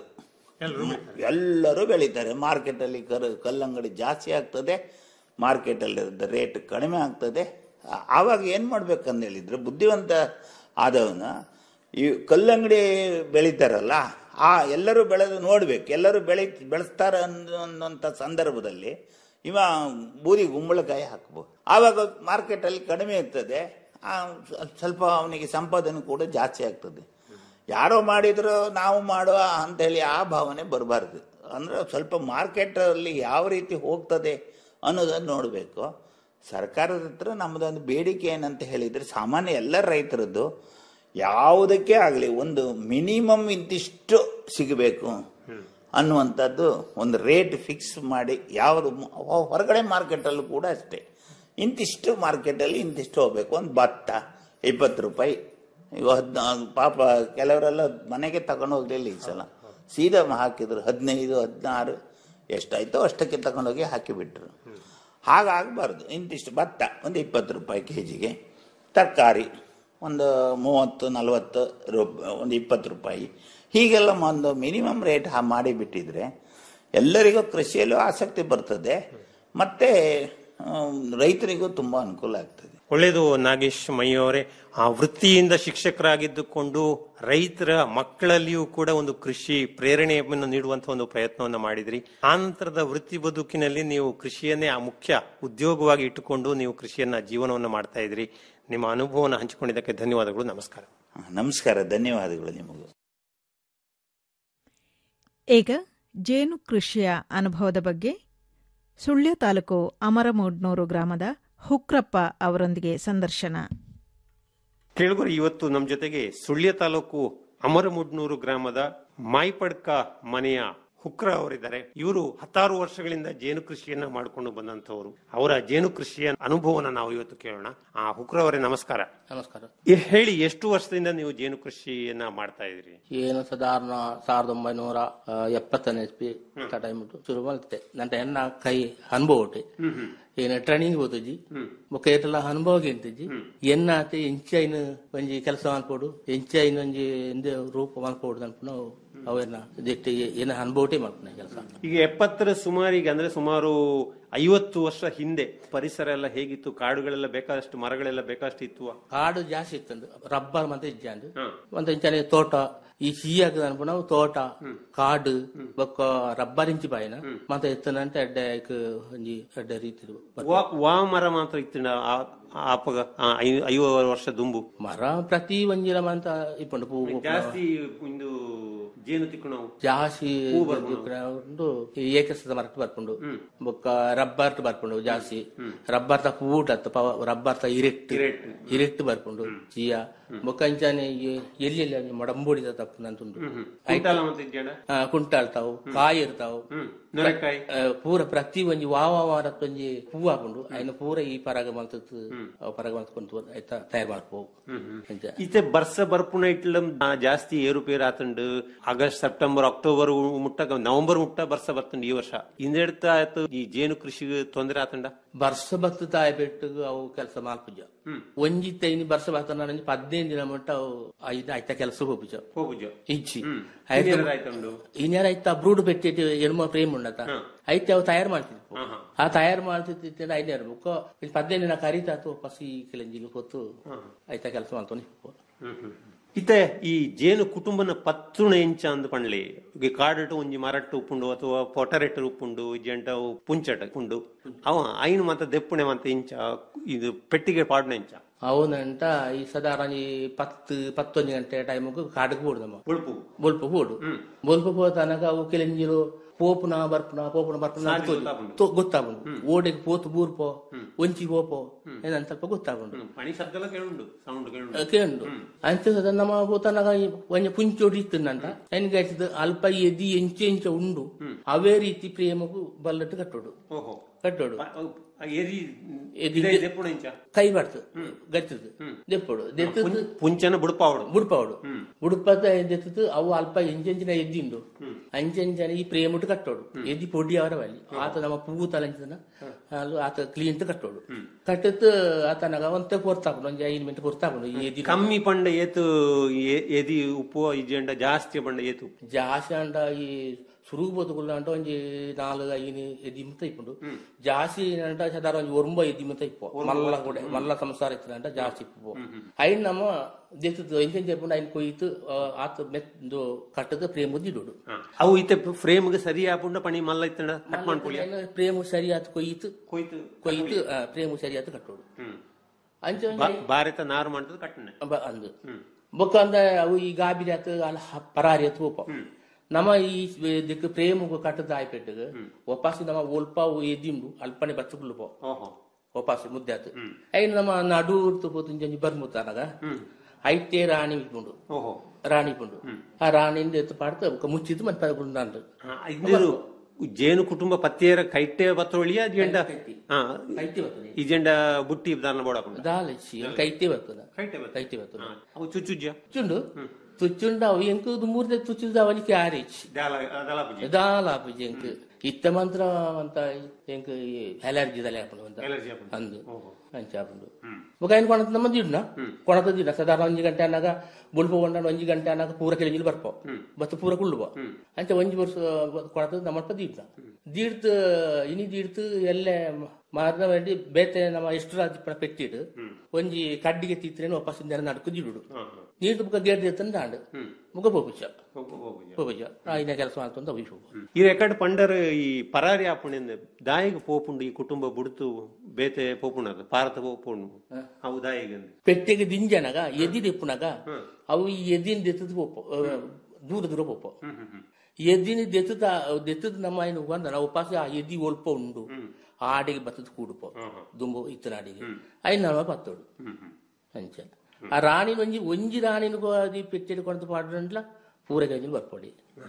ಎಲ್ಲರೂ ಬೆಳೀತಾರೆ ಮಾರ್ಕೆಟ್ ಅಲ್ಲಿ ಕರ್ ಕಲ್ಲಂಗಡಿ ಜಾಸ್ತಿ ಆಗ್ತದೆ ಮಾರ್ಕೆಟ್ ಅಲ್ಲಿ ರೇಟ್ ಕಡಿಮೆ ಆಗ್ತದೆ ಆ- ಆವಾಗ ಏನ್ ಮಾಡ್ಬೇಕಂತ ಹೇಳಿದ್ರೆ ಬುದ್ಧಿವಂತ ಆದವನ ಈ ಕಲ್ಲಂಗಡಿ ಬೆಳೀತಾರಲ್ಲ ಆ ಎಲ್ಲರೂ ಬೆಳೆದು ನೋಡ್ಬೇಕು ಎಲ್ಲರೂ ಬೆಳಿ ಬೆಳೆಸ್ತಾರ ಅನ್ನೋಂಥ ಸಂದರ್ಭದಲ್ಲಿ ಇವ ಬೂದಿ ಗುಂಬಳಕಾಯಿ ಹಾಕ್ಬೋದು ಆವಾಗ ಮಾರ್ಕೆಟ್ ಅಲ್ಲಿ ಕಡಿಮೆ ಇರ್ತದೆ ಆ, ಸ್ವಲ್ಪ ಅವನಿಗೆ ಸಂಪಾದನೆ ಕೂಡ ಜಾಸ್ತಿ ಆಗ್ತದೆ ಯಾರೋ ಮಾಡಿದ್ರು ನಾವು ಮಾಡುವ ಅಂತ ಹೇಳಿ ಆ ಭಾವನೆ ಬರಬಾರ್ದು ಅಂದ್ರೆ ಸ್ವಲ್ಪ ಮಾರ್ಕೆಟ್ ಅಲ್ಲಿ ಯಾವ ರೀತಿ ಹೋಗ್ತದೆ ಅನ್ನೋದನ್ನ ನೋಡಬೇಕು ಸರ್ಕಾರದ ಹತ್ರ ನಮ್ಮದೊಂದು ಬೇಡಿಕೆ ಏನಂತ ಹೇಳಿದ್ರೆ ಸಾಮಾನ್ಯ ಎಲ್ಲ ರೈತರದ್ದು ಯಾವುದಕ್ಕೆ ಆಗಲಿ ಒಂದು ಮಿನಿಮಮ್ ಇಂತಿಷ್ಟು ಸಿಗಬೇಕು ಅನ್ನುವಂಥದ್ದು ಒಂದು ರೇಟ್ ಫಿಕ್ಸ್ ಮಾಡಿ ಯಾವುದು ಮ- ಹೊರಗಡೆ ಮಾರ್ಕೆಟಲ್ಲೂ ಕೂಡ ಅಷ್ಟೇ ಇಂತಿಷ್ಟು ಮಾರ್ಕೆಟಲ್ಲಿ ಇಂತಿಷ್ಟು ಹೋಗ್ಬೇಕು ಒಂದು ಭತ್ತ ಇಪ್ಪತ್ತು ರೂಪಾಯಿ ಈಗ ಹದಿನಾರು ಪಾಪ ಕೆಲವರೆಲ್ಲ ಮನೆಗೆ ತಗೊಂಡು ಹೋಗ್ಲಿಲ್ಲ ಈ ಸಲ ಸೀದಾ ಹಾಕಿದ್ರು ಹದಿನೈದು ಹದಿನಾರು ಎಷ್ಟಾಯ್ತೋ ಅಷ್ಟಕ್ಕೆ ತಗೊಂಡೋಗಿ ಹಾಕಿಬಿಟ್ರು ಹಾಗಾಗಬಾರ್ದು ಇಂತಿಷ್ಟು ಭತ್ತ ಒಂದು ಇಪ್ಪತ್ತು ರೂಪಾಯಿ ಕೆ ಜಿಗೆ ತರಕಾರಿ ಒಂದು ಮೂವತ್ತು ನಲವತ್ತು ರೂಪಾಯಿ ಒಂದು ಇಪ್ಪತ್ತು ರೂಪಾಯಿ ಹೀಗೆಲ್ಲ ಒಂದು ಮಿನಿಮಮ್ ರೇಟ್ ಮಾಡಿಬಿಟ್ಟಿದ್ರೆ ಎಲ್ಲರಿಗೂ ಕೃಷಿಯಲ್ಲೂ ಆಸಕ್ತಿ ಬರ್ತದೆ ಮತ್ತೆ ರೈತರಿಗೂ ತುಂಬಾ ಅನುಕೂಲ ಆಗ್ತದೆ ಒಳ್ಳೆಯದು ನಾಗೇಶ್ ಮೈಯವರೇ ಆ ವೃತ್ತಿಯಿಂದ ಶಿಕ್ಷಕರಾಗಿದ್ದುಕೊಂಡು ರೈತರ ಮಕ್ಕಳಲ್ಲಿಯೂ ಕೂಡ ಒಂದು ಕೃಷಿ ಪ್ರೇರಣೆಯನ್ನು ನೀಡುವಂತಹ ಒಂದು ಪ್ರಯತ್ನವನ್ನು ಮಾಡಿದ್ರಿ ಆ ನಂತರದ ವೃತ್ತಿ ಬದುಕಿನಲ್ಲಿ ನೀವು ಕೃಷಿಯನ್ನೇ ಆ ಮುಖ್ಯ ಉದ್ಯೋಗವಾಗಿ ಇಟ್ಟುಕೊಂಡು ನೀವು ಕೃಷಿಯನ್ನ ಜೀವನವನ್ನು ಮಾಡ್ತಾ ಇದ್ರಿ ನಿಮ್ಮ ಅನುಭವವನ್ನು ಹಂಚಿಕೊಂಡಿದ್ದಕ್ಕೆ ಧನ್ಯವಾದಗಳು ನಮಸ್ಕಾರ ನಮಸ್ಕಾರ ಧನ್ಯವಾದಗಳು ನಿಮಗೂ ಈಗ ಜೇನು ಕೃಷಿಯ ಅನುಭವದ ಬಗ್ಗೆ ಸುಳ್ಯ ತಾಲೂಕು ಅಮರಮೂಡ್ನೂರು ಗ್ರಾಮದ ಹುಕ್ರಪ್ಪ ಅವರೊಂದಿಗೆ ಸಂದರ್ಶನ ಕೇಳುಗರು ಇವತ್ತು ನಮ್ಮ ಜೊತೆಗೆ ಸುಳ್ಯ ತಾಲೂಕು ಅಮರಮುಡ್ನೂರು ಗ್ರಾಮದ ಮಾಯ್ಪಡ್ಕ ಮನೆಯ ಹುಕ್ರ ಅವರಿದ್ದಾರೆ ಇವರು ಹತ್ತಾರು ವರ್ಷಗಳಿಂದ ಜೇನು ಕೃಷಿಯನ್ನ ಮಾಡಿಕೊಂಡು ಬಂದಂತವರು ಅವರ ಜೇನು ಕೃಷಿಯ ಅನುಭವನ ನಾವು ಇವತ್ತು ಕೇಳೋಣ ಆ ಹುಕ್ರ ಅವರೇ ನಮಸ್ಕಾರ ನಮಸ್ಕಾರ ಎ- ಹೇಳಿ ಎಷ್ಟು ವರ್ಷದಿಂದ ನೀವು ಜೇನು ಕೃಷಿಯನ್ನ ಮಾಡ್ತಾ ಇದ್ರಿ ಏನು ಸಾಧಾರಣ ಸಾವಿರದ ಒಂಬೈನೂರ ಆ, ಎಪ್ಪತ್ತನೇ ಇಸ್ವಿ ಟೈಮ್ ಶುರು ಮಾಡ್ತೆ ನನ್ನ ಹೆಣ್ಣ ಕೈ ಅನುಭವ ಉಂಟು ಏನು ಟ್ರೈನಿಂಗ್ ಹೋತಜ್ಜಿ ಬೊಕ್ಕ ಏಟೆಲ್ಲ ಅನುಭವ ಗೆಂತಜ್ಜಿ ಎನ್ನಾತೆ ಎಂಚೈನ್ ಒಂಜಿ ಕೆಲಸ ಮಲ್ಪೋಡು ಎಂಚೈನ್ ಒಂಜಿ ಎಂದೆ ರೂಪ ಮಲ್ಪೋಡು ಅನ್ಪುನ ಅವೆನ್ನ ದಿಟ್ಟಿ ಏನ ಅನುಭವಟೇ ಮಾಡ್ಪುನ ಕೆಲಸ ಈಗ ಎಪ್ಪತ್ತರ ಸುಮಾರಿಗೆ ಅಂದ್ರೆ ಸುಮಾರು ಐವತ್ತು ವರ್ಷ ಹಿಂದೆ ಪರಿಸರ ಎಲ್ಲ ಹೇಗಿತ್ತು ಕಾಡುಗಳೆಲ್ಲ ಬೇಕಾದಷ್ಟು ಮರಗಳೆಲ್ಲ ಬೇಕಾದಷ್ಟು ಇತ್ತು ಕಾಡು ಜಾಸ್ತಿ ಇತ್ತಂದು ರಬ್ಬರ್ ಮತ್ತೆ ಇಜ್ಜಂದು ಮತ್ತೆ ಇಂಚನೆ ತೋಟ ಈ ಸಿಹಿಯಾಗ ಅನ್ಪುನ ತೋಟ ಕಾಡು ಬೊಕ್ಕ ರಬ್ಬರ್ ಇಂಚಿ ಬಾಯಿನ ಮತ್ತೆ ಎತ್ತನಂತೆ ಎಡ್ಡೆ ಐಕ್ ಒಂಜಿ ಎಡ್ಡೆ ರೀತಿ ವಾ- ವಾ ಮರ ಮಾತ್ರ ಇತ್ತು ಆ- ಆಪಗ ಆ, ಐ- ಐವ ವರ್ಷ ದುಂಬು ಮರ ಪ್ರತಿ ಒಂಜಿನ ಮಂತ ಇಪ್ಪುಂಡು ಪೂ ಜಾಸ್ತಿ ಇಂದು ಜೇನು ತಿಕ್ಕಣವು ಜಾಸ್ತಿ ಹೂ ಬರ್ಪುಂಡು. ಉಂಡು ಈ ಏಕಸದ ಮರಟ್ ಬರ್ಪುಂಡು ಬೊಕ್ಕ ರಬ್ಬರ್ ಬರ್ಪುಂಡು ಜಾಸ್ತಿ ರಬ್ಬರ್ ತ ಪೂಟ ರಬ್ಬರ್ ತ ಇರೆಟ್ ಇರೆಟ್ ಬರ್ಪುಂಡು ಜಿಯ ಬೊಕ್ಕ ಅಂಚಾನೆ ಈ ಎಲ್ಲಿ ಎಲ್ಲಿ ಅಂಚ ಮಡಂಬೋಡಿದ ತಪ್ಪು ನಂತುಂಡು ಕುಂಟಾಲ ಮತ್ತೆ ಇದ್ಯಣ್ಣ? ಆ, ಕುಂಟಾಲ್ ತಾವು ಕಾಯಿ ಇರ್ತಾವು ನೊರೆಕಾಯಿ ಆ, ಪೂರ ಪ್ರತಿ ಒಂಜಿ ವಾವ ವಾರತ್ ಒಂಜಿ ಹೂ ಹಾಕೊಂಡು ಅಯ್ನ ಪೂರ ಈ ಪರಾಗ ಮಲ್ತದ್ದು ಅವ್ ಪರಾಗ ಮಲ್ತ್ಕೊಂಡು ಆಯ್ತಾ ತಯಾರು ಮಾಡ್ಕೋವು ಅಂಚ ಇತ್ತೆ ಬರ್ಸ ಬರ್ಪುನ ಇಟ್ಲಂ ಆ, ಜಾಸ್ತಿ ಏರುಪೇರು ಆತಂಡು ಆಗಸ್ಟ್ ಸೆಪ್ಟೆಂಬರ್ ಅಕ್ಟೋಬರ್ ಮುಟ್ಟ ನವೆಂಬರ್ ಮುಟ್ಟ ಬರ್ಸ ಬರ್ತಂಡು ಈ ವರ್ಷ ಇಂದೆಡ್ತ ಆಯ್ತು ಈ ಜೇನು ಕೃಷಿಗೆ ತೊಂದರೆ ಆತಂಡ ಬರ್ಸ ಬತ್ತು ತಾಯಿ ಬೆಟ್ಟು ಅವು ಕೆಲಸ ಮಾಲ್ಪುಜ ಒಂಜಿ ತೈನಿ ಬರ್ಸ ಬರ್ತನ ಪದ್ನೈದು ದಿನ ಮಟ್ಟ ಅವು ಐದು ಆಯ್ತ ಕೆಲಸ ಹೋಗುಜ ಹೋಗುಜ ಇಚ್ಚಿ ಇನ್ನೇನಾದ್ರು ಆಯ್ತುಂಡು? ಇನ್ಯಾರ ಆಯ್ತ ಬ್ರೂಡ್ ಬೆಟ್ಟಿಟ್ಟು ಎಣ್ಮ ಪ್ರೇಮ್ ಉಂಡತ ಐತೆ ಅವು ತಯಾರು ಮಾಡ್ತಿದ್ವು ಆ ತಯಾರು ಮಾಡ್ತಿದ್ದ ಐದ್ಯಾರ ಬುಕ್ಕ ಪದ್ನೈದು ದಿನ ಕರೀತಾತು ಪಸಿ ಕಿಲಂಜಿಗೆ ಹೊತ್ತು ಆಯ್ತ ಕೆಲಸ ಮಾಡ್ತಾನೆ ಇತ್ತೆ ಈ ಜೇನು ಕುಟುಂಬನ ಪತ್ತುಣ ಎಂಚ ಅಂದ್ ಪಂಡ್ಲಿ ಈಗ ಕಾಡಟು ಒಂಜಿ ಮರಟ್ಟು ಉಪ್ಪುಂಡು ಅಥವಾ ಪೊಟರೆಟ್ಟು ಉಪ್ಪುಂಡು ಜಂಟ ಪುಂಚಟ ಉಂಡು ಅವ ಐನು ಮಾತ ದೆಪ್ಪುಣೆ ಮಾತ ಇಂಚ ಇದು ಪೆಟ್ಟಿಗೆ ಪಾಡ್ನ ಇಂಚ ಅವನಂಟ ಈ ಸಾಧಾರಣ ಈ ಪತ್ತು ಪತ್ತೊಂದು ಗಂಟೆ ಟೈಮ್ಗೆ ಕಾಡಿಗೆ ಹೋಡುದಮ್ಮ ಬುಳ್ಪು ಬೊಲ್ಪು ಹೋಡು ಬೊಲ್ಪು ಹೋತನಕ ಅವು ಕೆಲಂಜಿರು ಪೋಪುನ ಬರ್ಪುನ ಪೋಪುನ ಬರ್ಪುನ ಸಾಲಿ ಅಂತ ಗೊತ್ತಾಗುಂಡು. ತೊ- ಗೊತ್ತಾಗುಂಡು ಓಡೆಗೆ ಪೋತು ಬೂರ್ಪೋ ಒಂಚಿ ಪೋಪೋ ಏನಂತ ಸ್ವಲ್ಪ ಗೊತ್ತಾಗುಂಡು ಪಣಿ ಶಬ್ದಲ ಕೇಳುಂಡು ಸೌಂಡ್ ಕೇಳುಂಡು ಕೇಂಡು ಅಂತ ನಮ್ಮ ಹೋತನಕ ಒಂಜ ಪುಂಚೋಡಿ ಇತ್ತಂತ ಎನ್ಗೆ ಆಯ್ತದ ಅಲ್ಪ ಎದಿ ಎಂಚ ಎಂಚ ಉಂಡು ಅವೇ ರೀತಿ ಪ್ರೇಮಗೂ ಬಲ್ಲಟ್ಟು ಕಟ್ಟೋಡು ಓಹೋ ಕಟ್ಟೋಡು ಎರಿ ಎದಿ ಇದೇ ದೆಪ್ಪುಣ ಇಂಚ ಕೈ ಬಾಡ್ತು ಗಚ್ಚದು ದೆಪ್ಪೋಡು ದೆತ್ತದು ಪುಂಚನ ಬುಡಪಾವಡು ಬುಡ್ಪಾವಡು ಬುಡ್ಪದ ದೆತ್ತದು ಅವು ಅಲ್ಪ ಎಂಚೆಂಚಿನ ಎದ್ದಿಂಡು ಅಂಚೆಂಚನ ಈ ಪ್ರೇಮುಟ್ಟು ಕಟ್ಟೋಡು ಎದ್ದಿ ಪೊಡಿ ಅವರ ಬಲ್ಲಿ ಆತ ನಮ್ಮ ಪೂ ತಲಂಚನ ಅಲ್ಲ ಆತ ಕ್ಲೀನ್ ಕಟ್ಟೋಡು ಕಟ್ಟತ್ತು ಆತನಗ ಒಂತ ಪೊರ್ತಾಕೊಂಡು ಒಂಜಿ ಐದು ಮಿನಿಟ್ ಪೊರ್ತಾಕೊಂಡು ಈ ಎದಿ ಕಮ್ಮಿ ಪಂಡ ಏತು ಎ- ಎದಿ ಉಪ್ಪು ಇಜೆಂಡ ಜಾಸ್ತಿ ಪಂಡ ಏತು ಜಾಸ್ತಿ ಅಂಡ ಈ ಸುರುಗು ಬದುಕುಲ್ಲ ಅಂಟ ಒಂಜಿ ನಾಲ್ಕು ಐದು ಎದಿ ಮುತ್ತ ಇಪ್ಪುಂಡು ಜಾಸ್ತಿ ಅಂಟ ಸಾಧಾರಣ ಒಂಜಿ ಒರಂಬ ಎದಿ ಮುತ್ತ ಇಪ್ಪು ಮಲ್ಲ ಕೂಡ ಮಲ್ಲ ಸಂಸಾರ ಇತ್ತು ಅಂಟ ಜಾಸ್ತಿ ಇಪ್ಪು ಐನ್ ನಮ್ಮ ದೇತದ ಇಂಚೆಂಚೆ ಇಪ್ಪುಂಡು ಐನ್ ಕೊಯ್ತು ಆ, ಆತ ಮೆತ್ತು ಕಟ್ಟದ ಪ್ರೇಮ ದಿಡುಡು ಅವು ಇತ್ತೆ ಫ್ರೇಮ್ಗೆ ಸರಿ ಆಪುಂಡ ಪಣಿ ಮಲ್ಲ ಇತ್ತಂಡ ಕಟ್ ಮಾಡ್ಕೊಳ್ಳಿ ಪ್ರೇಮ ಸರಿ ಆತು ಕೊಯ್ತು ಕೊಯ್ತು ಕೊಯ್ತು ಆ, ಪ್ರೇಮ ಸರಿ ಆತು ಕಟ್ಟೋಡು ಅಂಚ ಬಾ- ಭಾರತ ನಾರು ಮಾಡ್ತದ ಕಟ್ಟನೆ ಬ- ಅಂದು ಬೊಕ್ಕ ಅಂದ ಅವು ಈ ಗಾಬಿರಿ ಆತು ಅಲ್ಲ ಹ- ಪರಾರಿ ಆತು ಓಪ ನಮ್ಮ ಈ ದಿಕ್ಕು ಪ್ರೇಮಗು ಕಟ್ಟದ ಆಯ್ಪೆಟ್ಟಗ ಒಪ್ಪಾಸಿ ನಮ್ಮ ಒಲ್ಪ ಎದ್ದಿಂಡು ಅಲ್ಪನೆ ಬಚ್ಚುಗುಳ್ಳು ಪೋ ಓಹೋ ಒಪ್ಪಾಸಿ ಮುದ್ದೆ ಆತು ಐನ್ ನಮ್ಮ ನಡು ಪೋತು ಬರ್ಮುತ್ತಾನಗ ಐತೆ ರಾಣಿ ಇಟ್ಕೊಂಡು ಓಹೋ ರಾಣಿ ಇಟ್ಕೊಂಡು ಆ ರಾಣಿಯಿಂದ ಎತ್ತು ಪಾಡ್ತ ಬೊಕ್ಕ ಮುಚ್ಚಿದ್ದು ಮತ್ತೆ ಗುಂಡಾಂಡು ಇದು ಜೇನು ಕುಟುಂಬ ಪತ್ತಿಯರ ಕೈಟೆ ಬತ್ತೊಳಿಯ ಜೆಂಡ ಹಾ ಕೈತೆ ಬರ್ತದೆ ಈ ಜೆಂಡ ಬುಟ್ಟಿ ದಾನ ಬೋಡಕೊಂಡು ದಾಲಿಸಿ ಕೈತೆ ಬರ್ತದ ಕೈಟೆ ಬರ್ತದೆ. ಕೈತೆ ಬರ್ತದ ಅವು ಚುಚ್ಚುಜ್ಜ ಚುಂಡು ತುಚ್ಚುಂಡ ಅವು ಎಂಕು ಮೂರ್ದೆ ತುಚ್ಚುದ ಅವನಿಗೆ ಆರಿಚ್ ದಾಲ ದಲಾಪುಜಿ ದಾಲಾಪುಜಿ ಎಂಕ್ ಇತ್ತ ಮಂತ್ರ ಅಂತ ಎಂಕ್ ಅಲರ್ಜಿ ದಲೆ ಹಾಕೊಂಡು ಅಂತ Allergy ಆಪುಂಡು. ಅಂದು ಅಂಚ ಹಾಕೊಂಡು ఒక ఆయన కొనత ನಮ್ಮ ದಿಡ್ನ ಕೊಣತ ದಿನ ಸಾಧಾರಣ ಒಂಜಿ ಗಂಟೆ ಅನ್ನಾಗ ಬುಲ್ಪು ಕೊಂಡ ಒಂಜಿ ಗಂಟೆ ಅನ್ನಾಗ ಪೂರ ಕೆಳಂಜಿಲ್ ಬರ್ಪೋ ಬತ್ತು ಪೂರ ಕುಳ್ಳುವ ಅಂಚ ಒಂಜಿ ವರ್ಷ ಕೊಣತ ನಮ್ಮಪ್ಪ ದೀಡ್ನ ದೀಡ್ತು ಇನಿ ದೀಡ್ತು ಎಲ್ಲೆ ಮಾರ್ನ ವೇണ്ടി ಬೇತೆ ನಮ್ಮ ಎಷ್ಟು ರಾಜ್ಯ ಪೆಟ್ಟಿಡು ಒಂಜಿ ಕಡ್ಡಿಗೆ ತಿತ್ತರೇನು ವಾಪಸ್ ನೆರ ನಡ್ಕು ಜಿಡುಡು ನೀರು ಬುಕ್ಕ ಗೇಟ್ ಎತ್ತಂದ ಆಂಡು ಮುಗ ಪೋಪಿಚ್ಚ ಪೋಪಿಚ್ಚ ಆಯ್ನ ಕೆಲಸ ಮಾಡ್ತಂತ ಅಭಿಷೇಕ ಈ ರೆಕಾರ್ಡ್ ಪಂಡರ್ ಈ ಪರಾರಿ ಆಪುಣಿಂದ ದಾಯಿಗೆ ಪೋಪುಂಡು ಈ ಕುಟುಂಬ ಬುಡ್ತು ಬೇತೆ ಪೋಪುಣದ ಭಾರತ ಪೋಪುಂಡು ಅವು ದಾಯಿಗೆ ಪೆಟ್ಟಿಗೆ ದಿಂಜನಗ ಎದಿ ದೆಪ್ಪುನಗ ಅವು ಈ ಎದಿನ ದೆತ್ತದ ಪೋಪ ಆ, ದೂರ ದೂರ ಪೋಪ ಎದಿನ ದೆತ್ತದ ದೆತ್ತದ ನಮ್ಮ ಏನು ಬಂದ ನಾವು ಉಪಾಸ ಆ ಎದಿ ಒಲ್ಪ ಉಂಡು ಆಡಿಗೆ ಬತ್ತದ ಕೂಡುಪ ದುಂಬು ಇತ್ತನಾಡಿಗೆ ಐದು ನಮ್ಮ ಪತ್ತೋಡು ಅಂಚ ಆ ರಾಣಿ ಒಂಜಿ ಒಂಜಿ ರಾಣಿನಗೂ ಅದು ಪೆಟ್ಟಿಗೆ ಕೊಂಡು ಪಾಡ್ರಂಡ್ಲ ಪೂರ കഴിഞ്ഞു ಬರ್ಪೊಡಿ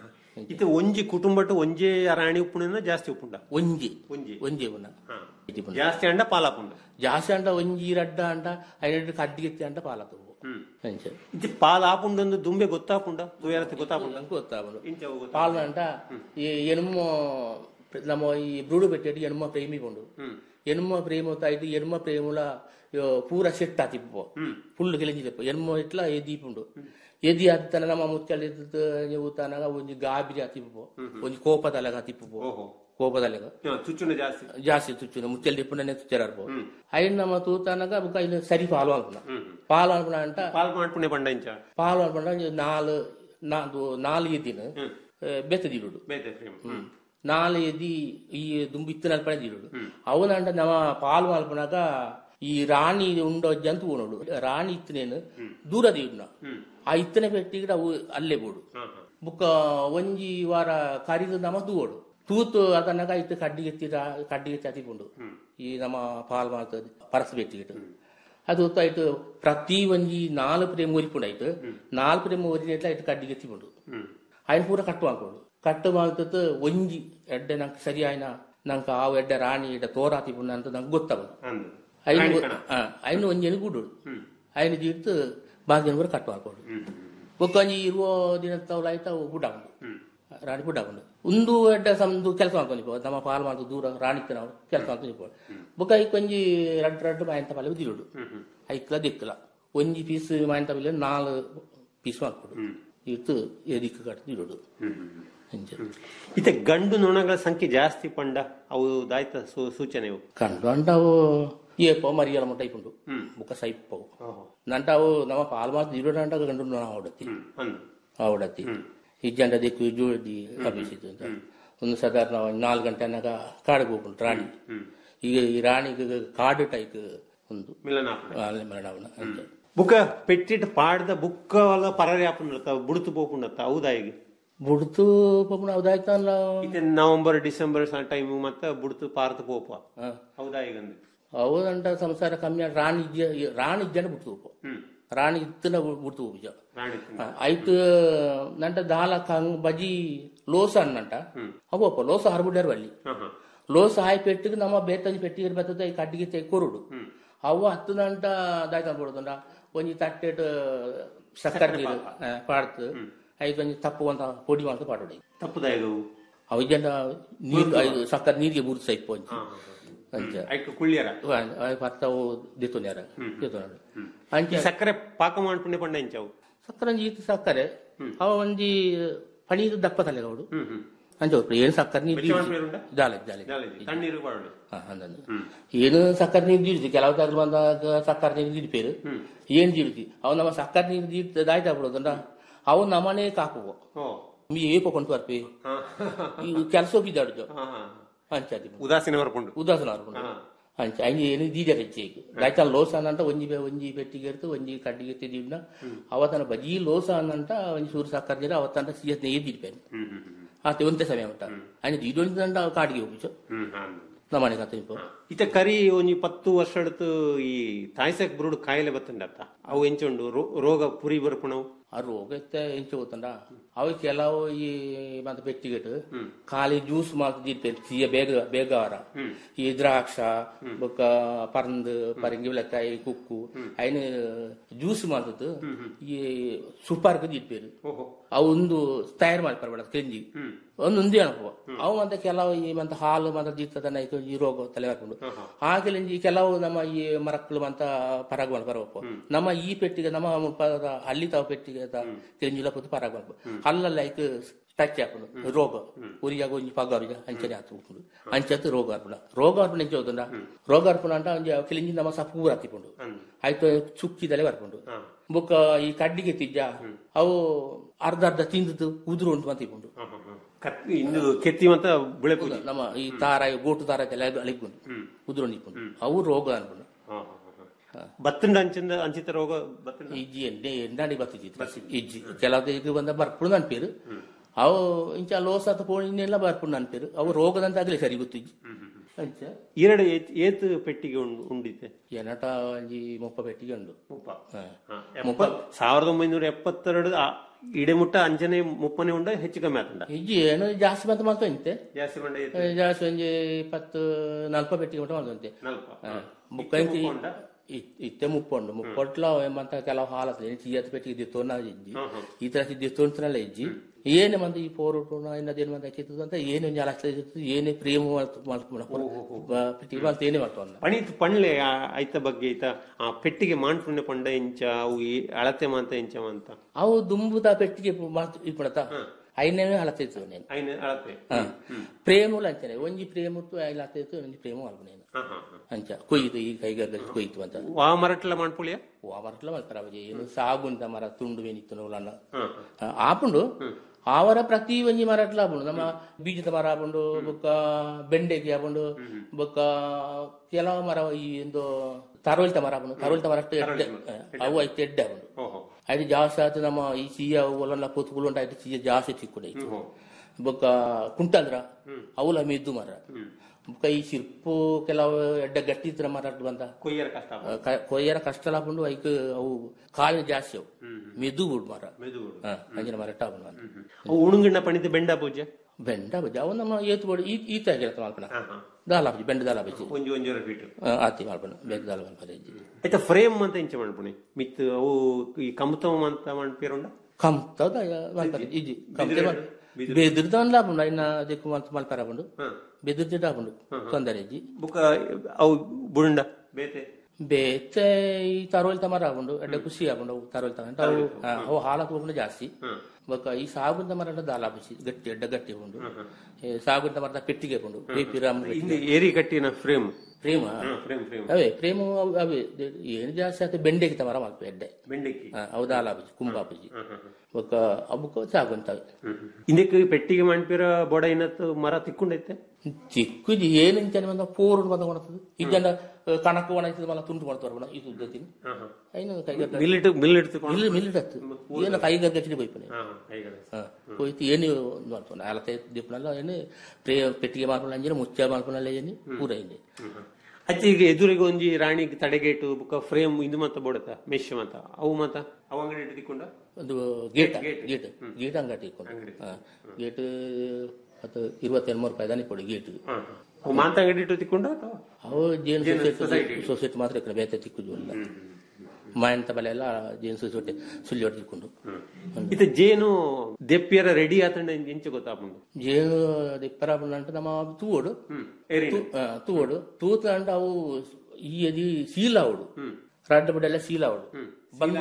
ಇದು ಒಂಜಿ ಕುಟುಂಬಟ್ಟು ಒಂಜೇ ರಾಣಿ ಉಪ್ಪುಣಿಂದ ಜಾಸ್ತಿ ಉಪ್ಪುಂಡ ಒಂಜಿ ಒಂಜಿ ಒಂಜಿ ಉನ್ನ ಜಾಸ್ತಿ ಅಂಡ ಪಾಲಾಪುಂಡ ಜಾಸ್ತಿ ಅಂಡ ಒಂಜಿ ರಡ್ಡ ಅಂಡ ಐದು ಕಡ್ಡಿಗೆತ್ತಿ ಅಂಡ ಪಾಲತ್ತು ಅಂಚ ಇದು ಪಾಲ್ ಆಪುಂಡೊಂದು ದುಂಬೆ ಗೊತ್ತಾಪುಂಡ ತುಯರತೆ ಗೊತ್ತಾಪುಂಡ ಗೊತ್ತಾವನು ಪಾಲ್ನ ಅಂಟ ಈ ಎನುಮ ನಮ್ಮ ಈ ಬ್ರೂಡು పెట్టేటి ఎనుమ ప్రేమి ఉండు ఎనుమ ప్రేమతో అయితే ఎనుమ ప్రేమల పూర సెట్ ఆతిప్పు ఫుల్ ಗೆಲಿಂಜಿ ತೆಪ್ಪ ಎನುಮ ಇಟ್ಲ ఏ ದೀಪುಂಡು ಎದಿ ಹತ್ತನ ನಮ್ಮ ಮುಚ್ಚಲ್ ಊತಾನಾಗ ಒಂಜಿ ಗಾಬಿರಿ ಹತ್ತಿಪ್ಪು ಒಂಜಿ ಕೋಪದಲೆಗ ಹತ್ತಿಪ್ಪು ಕೋಪದಲೆಗ ತುಚ್ಚುಂಡ ಜಾಸ್ತಿ ಜಾಸ್ತಿ ತುಚ್ಚುನ ಮುಚ್ಚಲ್ ದಿಪ್ಪುನೇ ತುಚ್ಚರಾರ್ಪು ಐನ್ ನಮ್ಮ ತೂತಾನಾಗ ಬುಕ್ಕ ಇಲ್ಲಿ ಸರಿ ಪಾಲು ಅನ್ಪುನ ಪಾಲು ಅನ್ಪುನ ಅಂಟ ಪಾಲ್ ಮಾಡ್ಪುಣೆ ಪಂಡ ಇಂಚ పాలు అనుకుంటా నాలుగు నాలుగు నాలుగు ఎద్దిను బెత్తదీడు ಬೇತೆ ಫ್ರೇಮ್ నాలుగు ఎద్ది ఈ దుంబు ఇత్తనాలు పడే తీరుడు అవునంట నమ పాలు మలుపునాక ఈ రాణి ఉండో జంతువు ఉన్నాడు రాణి ఇత్తనేను దూర తీయుడున ఆ ఇత్తన పెట్టి కూడా అವು ಅಲ್ಲೇ ಬೋಡು ಬುಕ್ಕ ಒಂಜಿ ವಾರ ಕರಿದು ನಮ ತೂವೋಡು ತೂತು ಅದನ್ನಾಗ ಇತ್ತು ಕಡ್ಡಿಗೆತ್ತಿ ಕಡ್ಡಿಗೆತ್ತಿ ಹತ್ತಿಕೊಂಡು ಈ ನಮ್ಮ ಪಾಲ್ ಮಾಡ್ತದೆ ಪರಸ್ ಬೆಟ್ಟಿಗಿಟ್ಟು ಅದು ಆಯ್ತು ಪ್ರತಿ ಒಂಜಿ ನಾಲ್ಕು ಪ್ರೇಮ ಒರಿಪುಂಡು ನಾಲ್ಕು ಪ್ರೇಮ ಒರಿನೆಟ್ಲ ಆಯ್ತು ಕಡ್ಡಿಗೆ ಎತ್ತಿಕೊಂಡು ఆయన పూర కట్టు అనుకోడు కట్టు మాకుతూ ಒಂಜಿ ಎಡ್ಡೆ ನಂಗೆ ಸರಿ ಆಯ್ನ ನಂಗೆ ಆವು ಎಡ್ಡೆ ರಾಣಿ ಎಡ್ಡೆ ತೋರಾತಿ ಪುಣ್ಣ ಅಂತ ನಂಗೆ ಗೊತ್ತಾಗದು ಐನು ಐನು ಒಂಜಿ ಎನುಗುಡು ಐನು ಜಿಡ್ತು ಬಾಗಿ ಕೂಡ ಕಟ್ಟು ಹಾಕೋಡು ಒಕ್ಕೊಂಜಿ ಇರುವ ದಿನ ತವಲ ಆಯ್ತಾ ಬುಡ್ಡಾಕೊಂಡು ರಾಣಿ ಬುಡ್ಡಾಕೊಂಡು ಒಂದು ಎಡ್ಡೆ ಸಮದು ಕೆಲಸ ಮಾಡ್ಕೊಂಡು ನಮ್ಮ ಪಾಲ್ ಮಾಡ್ತು ದೂರ ರಾಣಿ ನಾವು ಕೆಲಸ ಮಾಡ್ಕೊಂಡು ಬುಕ್ಕ ಐಕೊಂಜಿ ರಡ್ಡು ರಡ್ಡು ಮಾಯಂತ ಪಲ್ಲೆ ಉದಿರುಡು ಐಕ್ಲ ದಿಕ್ಕಲ ಒಂಜಿ ಪೀಸ್ ಮಾಯಂತ ಪಲ್ಲೆ ನಾಲ್ ಪೀಸ್ ಮಾಡ್ಕೊಡು ಇತ್ತು ಎದಿಕ್ಕೆ ಕಟ್ದು ಇಡುಡು ಇತ್ತೆ ಗಂಡು ನೊಣಗಳ ಸಂಖ್ಯೆ ಜಾಸ್ತಿ ಪಂಡ ಅವು ದಾಯ್ತ ಸೂ- ಸೂಚನೆ ಇವು కండు అంటావు ఏపో మరియల ముట్ట అయిపోండు బుక్క సైపోవు నంటావు నమ్మ పాల్మాత దిగుడు అంట గండు ఆవిడత్తి ఆవిడత్తి ಇಜ್ಜಂಡ ದಿಕ್ಕು ಜೋಡಿ ಹಬ್ಬಿಸಿದ್ದು ಅಂತ ಒಂದು ಸಾಧಾರಣ ನಾಲ್ಕು ಗಂಟೆ ಅನ್ನಗ ಕಾಡಿಗೆ ಹೋಗ್ಬಿಟ್ಟು ರಾಣಿ ಈಗ ಈ ರಾಣಿಗೆ ಕಾಡು ಟೈಕ್ ಒಂದು ಮಿಲನ ಮರಣವನ ಅಂತ ಬುಕ್ಕ ಪೆಟ್ಟಿಟ್ ಪಾಡ್ದ ಬುಕ್ಕ ವಲ್ಲ ಪರಾರಿ ಆಪುಂಡತ್ತ ಬುಡುತು ಪೋಪುಂಡತ್ತ ಹೌದಾಯಿಗೆ ಬುಡ್ತು ಪಪ್ಪನ ಹೌದಾಯ್ತಲ್ಲ ಇತ್ತೆ ನವೆಂಬರ್ ಡಿಸೆಂಬರ್ ಟೈಮ್ ಮತ್ತ ಬುಡುತು ಪಾರ್ತ ಪೋಪ ಹೌದಾಯಿಗಂದು ಹೌದಂಟ ಸಂಸಾರ ಕಮ್ಮಿ ಆಗಿ ರಾಣಿ ಇಜ್ಜ ರಾಣಿ ಇಜ್ಜಂಡ ಬಿಡ್ತು ಹೋಗು ರಾಣಿ ಇತ್ತನ ಬಿಡ್ತು ಹೋಗುಜ ರಾಣಿ ಆಯ್ತು ನಂಟ ದಾಲ ಕಂಗ್ ಬಜಿ ಲೋಸ ಅನ್ನಂಟ ಅವಪ್ಪ ಲೋಸ ಹರ್ಬಿಡ್ಯಾರ ಅಲ್ಲಿ ಲೋಸ ಹಾಯ್ ಪೆಟ್ಟಿಗೆ ನಮ್ಮ ಬೇತಂಜಿ ಪೆಟ್ಟಿಗೆ ಬರ್ತದ ಈ ಕಡ್ಡಿಗೆ ತೆಗ್ ಕೊರುಡು ಅವ ಹತ್ತು ದಂಟ ದಾಯ್ತ ಬಿಡುದಂಡ ಒಂಜಿ ತಟ್ಟೆಟ್ ಸಕ್ಕರೆ ನೀರು ಆ, ಪಾಡ್ತು ಐದು ಒಂಜಿ ತಪ್ಪು ಅಂತ ಪೊಡಿ ಮಾಡ್ತು ಪಾಡೋಡಿ ತಪ್ಪುದಾಯಿಗ ಅವ ಇಜ್ಜಂಡ ನೀರು ಐದು ಸಕ್ಕರೆ ನೀರಿಗೆ ಬೂರ್ಸ ಇಪ್ಪು ಒಂಜಿ ಅಂಚ ಐಕ್ ಕುಳ್ಳಿಯರ ಭರ್ತಾವು ದಿತ್ತುನ್ಯಾರ ದಿತ್ತುನಾಡು ಈ ಸಕ್ಕರೆ ಪಾಕ ಮಾಡ್ಪುಂಡೆ ಪಂಡ ಇಂಚವು ಸಕ್ಕರೆ ಒಂಜಿ ಈತ ಸಕ್ಕರೆ ಅವ ಒಂಜಿ ಪಣೀರು ದಪ್ಪ ತಲೆ ಅವಡು ಅಂಚೆ ಒಟ್ಟು ಏನು ಸಕ್ಕರೆ ನೀರು ಬೆಚ್ಚ ಮಾಡ್ಬೇರುಂಡ? ಜಾಲೆ ಜಾಲೆ ತಣ್ಣೀರು ಬಾಡು ಅಂದಂದು ಏನು ಸಕ್ಕರೆ ನೀರು ಜೀರಿಸಿ ಕೆಲವು ತಾಗ್ಲು ಬಂದಾಗ ಸಕ್ಕರೆ ನೀರು ಜೀರಿಪೇರು ಏನ್ ಜೀರಿಸಿ ಅವು ನಮ್ಮ ಸಕ್ಕರೆ ನೀರು ಜೀರ್ತ ದಾಯ್ತಾ ಬಿಡೋದಂಡ ಅವು ನಮ್ಮನೆ ಕಾಪುವ ಮೀ ಏಪ ಕೊಂಡು ಬರ್ಪಿ ಈ ಕೆಲಸ ಹೋಗಿದ್ದಾಡು ಅಂಚಾದಿ ಉದಾಸೀನ ಬರ್ಪುಂಡು ಉದಾಸನ ಬರ್ಪುಂಡು ಅಂಚ ಅಂಜಿ ಏನು ದೀಜ ಹೆಚ್ಚಿ ದಾಯ್ತಾ ಲೋಸ ಅನ್ನಂಟ ಒಂಜಿ ಬೆ- ಒಂಜಿ ಪೆಟ್ಟಿಗೆ ಇರ್ತು ಒಂಜಿ ಕಡ್ಡಿಗೆ ಎತ್ತಿದಿನ್ನ ಅವತನ ಬಜಿ ಲೋಸ ಅನ್ನಂಟ ಒಂಜಿ ಸೂರು ಸಕ್ಕರೆ ಜೀರ ಅವತ್ತಂಟ ಸಿಎಸ್ ಏದಿರ್ಪೇನು ಆತ ಒಂತೆ ಸಮಯ ಉಂಟ ಅಂಜಿ ಇದೊಂದು ಕಾಡಿಗೆ ಹೋಗಿಸು ನಮ್ಮನೆ ಕತೆ ಇಪ್ಪ ಇತ ಕರಿ ಒಂಜಿ ಪತ್ತು ವರ್ಷ എടുത്ത് ಈ ತಾಯ್ಸಕ್ ಬುರುಡು ಕಾಯಿಲೆ ಬತ್ತಂಡತ್ತ ಅವು ಎಂಚುಂಡು ರೋ- ರೋಗ ಪುರಿ ಬರ್ಪುಣವು ಆ ರೋಗ ಎತ್ತ ಎಂಚು ಗೊತ್ತಂಡ ಅವು ಕೆಲವು ಈ ಮತ್ತೆ ಪೆಟ್ಟಿಗೆಟ್ ಖಾಲಿ ಜ್ಯೂಸ್ ಮಾಡ್ತಿದ್ದೆ ಸಿಯ ಬೇಗ ಬೇಗವಾರ ಈ ದ್ರಾಕ್ಷ ಬೊಕ್ಕ ಪರಂದು ಪರಂಗಿ ಬೆಳಕಾಯಿ ಕುಕ್ಕು ಅಯ್ನ ಜ್ಯೂಸ್ ಮಾಡ್ತದ್ದು ಈ ಸುಪಾರ್ಕ್ ದಿಟ್ಪೇರು ಅವು ಒಂದು ತಯಾರು ಮಾಡ್ಪಾರ ಕೆಂಜಿ ಒಂದು ಒಂದೇ ಅನುಭವ ಅವು ಮತ್ತೆ ಕೆಲವು ಈ ಮತ್ತೆ ಹಾಲು ಮತ್ತೆ ದಿತ್ತದನ್ನ ಈ ರೋಗ ತಲೆ ಹಾಕೊಂಡು ಹಾಗೆ ಈ ಕೆಲವು ನಮ್ಮ ಈ ಮರಕ್ಕಳು ಅಂತ ಪರಾಗ ಬರಬೇಕು ನಮ್ಮ ಈ ಪೆಟ್ಟಿಗೆ ನಮ್ಮ ಮುಲ್ಪಾದ ಹಳ್ಳಿ ತಾವ ಪೆಟ್ಟಿಗೆ ಕೆಂಜಿಲ ಪುತ್ತು ಪರಾಗ ಅಲ್ಲಲ್ಲ ಐಕ್ ಟಚ್ ಹಾಕೊಂಡು ರೋಗ ಉರಿಯಾಗ ಒಂಜಿ ಪಗಾರುಜ ಅಂಚನೆ ಹಾಕೊಂಡು ಅಂಚತ್ತು ರೋಗ ಅರ್ಪಣ ರೋಗ ಅರ್ಪಣ ಎಂಚ ಹೋದಂಡ ರೋಗ ಅರ್ಪಣ ಅಂತ ಒಂಜಿ ಕೆಲಿಂಜಿ ನಮ್ಮ ಸಹ ಪೂರ ಹತ್ತಿಕೊಂಡು ಆಯ್ತು ಚುಕ್ಕಿದಲೆ ಬರ್ಕೊಂಡು ಬೊಕ್ಕ ಈ ಕಡ್ಡಿಗೆ ತಿಜ್ಜ ಅವು ಅರ್ಧ ಅರ್ಧ ತಿಂದದ್ದು ಉದುರು ಉಂಟು ಅಂತಿಕೊಂಡು ಇನ್ನು ಕೆತ್ತಿ ಅಂತ ಬುಳೆ ಪೂಜೆ ನಮ್ಮ ಈ ತಾರ ಈ ಗೋಟು ತಾರ ಎಲ್ಲ ಅಳಿಕೊಂಡು ಉದುರು ನಿಂಕೊಂಡು ಅವು ರೋಗ ಅನ್ಕೊಂಡು ಬತ್ತಂಡ ಅಂಚಿಂದ ಅಂಚಿತ ರೋಗ ಬತ್ತಂಡ ಇಜ್ಜಿ ಎಂಡೆ ಎಂಡಾಡಿ ಬತ್ತಿತ್ತು ಇಜ್ಜಿ ಕೆಲವು ಈಗ ಬಂದ ಬರ್ಪುಡು ಅನ್ಪೇರು ಅವು ಇಂಚ ಲೋಸಾತ ಪೋಣಿನೆಲ್ಲ ಬರ್ಪುಡು ಅನ್ಪೇರು ಅವು ರೋಗದಂತ ಆಗ್ಲಿ ಸರಿ ಗೊತ್ತಿಜ್ಜಿ ಅಂಚ ಎರಡು ಏತ್- ಏತು ಪೆಟ್ಟಿಗೆ ಉಂಡು ಉಂಡಿತೆ ಎನಟ ಒಂಜಿ ಮುಪ್ಪ ಪೆಟ್ಟಿಗೆ ಉಂಡು ಮುಪ್ಪ ಸಾವಿರದ ಒಂಬೈನೂರ ಎಪ್ಪತ್ತೆರಡು ಆ ಇಡೆಮುಟ್ಟ ಅಂಜನೆ ಮುಪ್ಪನೆ ಉಂಡ ಹೆಚ್ಚು ಕಮ್ಮಿ ಆತಂಡ ಇಜ್ಜಿ ಏನು ಜಾಸ್ತಿ ಬಂತ ಮಾಡ್ತಂತೆ ಜಾಸ್ತಿ ಬಂಡ ಜಾಸ್ತಿ ಒಂಜಿ ಇಪ್ಪತ್ತು ನಲ್ಪ ಪೆಟ್ಟಿಗೆ ಮಟ್ಟ ಮಾಡ್ತಂತೆ ನಲ್ಪ ಮುಕ್ಕಂತಿ ಇತ್ತೆ ಮುಪ್ಪುಂಡು ಮುಪ್ಪೊಟ್ಲ ಎಂಬಂತ ಕೆಲವು ಹಾಲತ್ ಚೀಯತ್ ಪೆಟ್ಟಿಗೆ ದಿತ್ತು ನಾ ಇಜ್ಜಿ ಈ ತರ ದಿತ್ತು ಅಂತನಲ್ಲ ಇಜ್ಜಿ ಏನೇ ಮಂದಿ ಈ ಪೋರುಟು ಇನ್ನದೇನು ಮಂದಿ ಹಚ್ಚಿತ್ತು ಅಂತ ಏನೇ ಒಂದು ಅಲಕ್ಷ ಏನೇ ಪ್ರೇಮ ಪೆಟ್ಟಿಗೆ ಮಾಡ್ತ ಏನೇ ಮಾಡ್ತಾವ ಪಣಿತ್ ಪಣ್ಲೆ ಐತ ಬಗ್ಗೆ ಐತ ಆ ಪೆಟ್ಟಿಗೆ ಮಾಂಟ್ಪುಣ್ಯ ಪಂಡ ಇಂಚ ಅವು ಈ ಅಳತೆ ಮಾಂತ ಇಂಚ ಅಂತ ಅವು ದುಂಬುದ ಪೆಟ್ಟಿಗೆ ಮಾಡ್ತು ಇಪ್ಪಡತ ಐನೇ ಹಳತಿತ್ತು నేను ಐನ ಅಳತೆ ಪ್ರೇಮುలు ಅಂಚನೆ ಒಂಜಿ ಪ್ರೇಮತ್ತು ಐಲ ಹತ್ತಿತ್ತು ಒಂಜಿ ಪ್ರೇಮ ಅಲ್ಪ నేను ಅಂಚ ಕೊಯ್ದು ಈ ಕೈಗರ್ಗ ಕೊಯ್ತು ಅಂತ ವಾ ಮರಟ್ಲ ಮಾಡ್ಪುಳಿಯ ವಾ ಮರಟ್ಲ ಮಾಡ್ತಾರ ಅವಜಿ ಏನು ಸಾಗುಂತ ಮರ ತುಂಡು ವೇನಿತ್ತು ನೋಲನ್ನ ಆಪುಂಡು ಆವರ ಪ್ರತಿ ಒಂಜಿ ಮರ ಅಟ್ಲ ಆಪುಂಡು ನಮ್ಮ ಬೀಜದ ಮರ ಆಪುಂಡು ಬೊಕ್ಕ ಬೆಂಡೆಗೆ ಆಪುಂಡು ಬೊಕ್ಕ ಕೆಲವು ಮರ ಈ ಒಂದು ತರೋಲ್ತ ಮರ ಆಪುಂಡು ತರೋಲ್ತ ಮರ ಅಷ್ಟು ಎಡ್ಡೆ ಅವು ಐತೆ ಎಡ್ಡೆ ಆಪುಂಡು అయితే జాస్తి అయితే నమ్మ ఈ సీయ ఒళ్ళ పొత్తుకులు ఉంటాయి అయితే సీయ జాస్తి చిక్కుడు బొక్క కుంటంದ್ರ ಅವಲ ಮೆದ್ದು ಮರ ಬೊಕ್ಕ ಈ ಸಿರ್ಪು ಕೆಲವು ಎಡ್ಡ ಗಟ್ಟಿ ಇದ್ರ ಮರ ಅಟ್ಟು ಬಂದ ಕೊಯ್ಯರ ಕಷ್ಟ ಕೊಯ್ಯರ ಕಷ್ಟ ಲಾಪುಂಡು ಐಕ್ ಅವು ಕಾಳಿನ ಜಾಸ್ತಿ ಅವು ಮೆದು ಬಿಡು ಮರ ಮೆದುಗುಡು ಅಂಜಿನ ಮರ ಟಾಪುಂಡು ಅಂತ ಅವು ಉಣುಗಿಣ್ಣ ಪಣಿತ ಬೆಂಡ ಪೂಜೆ ಬೆಂಡ ಬಜ್ಜಿ ಅವು ನಮ್ಮ ಏತು ಬಡಿ ಈ ಈತ ಆಗಿರತ್ತ ಮಾಲ್ಪನ ದಾಲ ಬಜ್ಜಿ ಬೆಂಡ ದಾಲ ಬಜ್ಜಿ ಒಂಜಿ ಒಂಜೂರ ಫೀಟ್ ಆತಿ ಮಾಲ್ಪನ ಬೇಗ ದಾಲ ಮಲ್ಪನ ಆಯ್ತಾ ಫ್ರೇಮ್ ಅಂತ ಇಂಚ ಮಾಡ್ಪುಣಿ ಮಿತ್ ಅವು ಈ ಕಮತಮ ಅಂತ ಮಾಡ್ಪೇರುಂಡ ಕಮ್ತದ ಮಲ್ಪನ ಇಜ್ಜಿ ಕಮ್ತೆ ಬೆದಿರ್ದವನ್ ಲಾಪುಂಡು ಐನ ದಿಕ್ಕು ಮಲ್ತ ಮಲ್ಪರ ಬಂಡು ಬೆದಿರ್ದಿಟ್ಟ ಹಾಕೊಂಡು ತೊಂದರೆ ಇಜ್ಜಿ ಬುಕ್ಕ ಅವು ಬುರುಂಡ ಬೇತೆ ಬೇತೆ ಈ ತರೋಲ್ತ ಮರ ಹಾಕೊಂಡು ಎಡ್ಡೆ ಖುಷಿ ಹಾಕೊಂಡು ಅವು ತರೋಲ್ತ ಅಂತ ಅವು ಹಾ, ಅವು ಹಾಲತ್ ಹೋಗ್ಕೊಂಡು ಜಾಸ್ತಿ ಬೊಕ್ಕ ಈ ಸಾಗುಂತ ಮರ ದಾಲ ಬಸಿ ಗಟ್ಟಿ ಎಡ್ಡ ಗಟ್ಟಿ ಉಂಡು ಏ ಸಾಗುಂತ ಮರದ ಪೆಟ್ಟಿಗೆ ಉಂಡು ಬೇಪಿರಾಮ್ ಇಲ್ಲಿ ಏರಿ ಕಟ್ಟಿನ ಫ್ರೇಮ್ ಪ್ರೇಮ ಫ್ರೇಮ್ ಫ್ರೇಮ್ ಅವೇ ಪ್ರೇಮ ಅವ್- ಅವೇ ದೆ- ಏನು ಜಾಸ್ತಿ ಆತ ಬೆಂಡೆಗೆ ಮರ ಮಲ್ಪ ಎಡ್ಡೆ ಬೆಂಡೆಕ್ಕಿ ಹಾ, ಅವು ದಾಲ ಬಸಿ ಕುಂಬಾಪಜಿ ಬೊಕ್ಕ ಅಬ್ಬಕ್ಕ ಸಾಗುಂತವೆ ಇಂದಕ್ಕೆ ಪೆಟ್ಟಿಗೆ ಮಾಡ್ಪೇರ ಬೋಡ ಏನತ್ತು ಮರ ತಿಕ್ಕೊಂಡೈತೆ ಚಿಕ್ಕುಜಿ ಏನಂತಾನೆ ಬಂದ ಪೂರ್ಣ ಬಂದ ಕೊಡ್ತದೆ ಇದನ್ನ ಕಣಕು ಒಣಗಿಸಿದ ಮಲ್ಲ ತುಂಡು ಮಾಡ್ತಾರ ಬಣ ಇದು ಉದ್ದತಿನ ಐನು ಕೈಗಟ್ಟ ಮಿಲ್ಲಿಟ್ ಮಿಲ್ಲಿಟ್ ಇಲ್ಲ ಮಿಲ್ಲಿಟ್ ಹತ್ತು ಏನು ಕೈಗಟ್ಟಿ ಬೈಪನೆ ಹೋಯ್ತು ಏನು ಮಾಡ್ತಾನೆ ಅಲತೆ ದೀಪನಲ್ಲ ಏನು ಪ್ರೇ ಪೆಟ್ಟಿಗೆ ಮಾಡ್ಕೊಂಡು ಅಂಜಿನ ಮುಚ್ಚ ಮಾಡ್ಕೊಂಡಲ್ಲ ಏನು ಪೂರ ಇದೆ ಅಚ್ಚಿ ಈಗ ಎದುರಿಗೆ ಒಂಜಿ ರಾಣಿ ತಡೆಗೇಟು ಬುಕ್ಕ ಫ್ರೇಮ್ ಇದು ಮತ್ತ ಬೋಡತ ಮೆಶ್ ಮತ್ತ ಅವು ಮತ್ತ ಅವು ಅಂಗಡಿ ಇಟ್ಟು ತಿಕ್ಕೊಂಡ ಒಂದು ಗೇಟ್ ಗೇಟ್ ಗೇಟ್ ಅಂಗಡಿ ಇಟ್ಕೊಂಡು ಗೇಟ್ ಹತ್ತು ಇರುವತ್ತೆರಡು ರೂಪಾಯಿ ದಾನಿ ಕೊಡಿ ಗೇಟ್ ಅವು ಮಾಂತ ಅಂಗಡಿ ಇಟ್ಟು ತಿಕ್ಕೊಂಡ ಅಥವಾ ಅವು ಜೇನು ಜೇನು ಸೊಸೈಟಿ society. ಸೊಸೈಟಿ ಮಾತ್ರ ಇಕ್ಕಡೆ ಬೇತೆ ತಿಕ್ಕುದು ಇಲ್ಲ ಮಾಯಂತ ಬಲೆ ಎಲ್ಲ ಜೇನು ಸೊಸೈಟಿ ಸುಳ್ಳಿ ಹೊಡೆದಿಕೊಂಡು ಇತ ಜೇನು ದೆಪ್ಪಿಯರ ರೆಡಿ ಆತಂಡ ಎಂಚ ಗೊತ್ತಾಪುಂಡು ಜೇನು ದಿಪ್ಪರ అంటే ನಮ್ಮ ತೂವಡು ಏರಿನ. ತು- ಆ, ತೂವಡು ತೂತ అంటే ಅವು ಈ అది సీలావుడు రడ్డ బిడ్డల సీలావుడు బంగు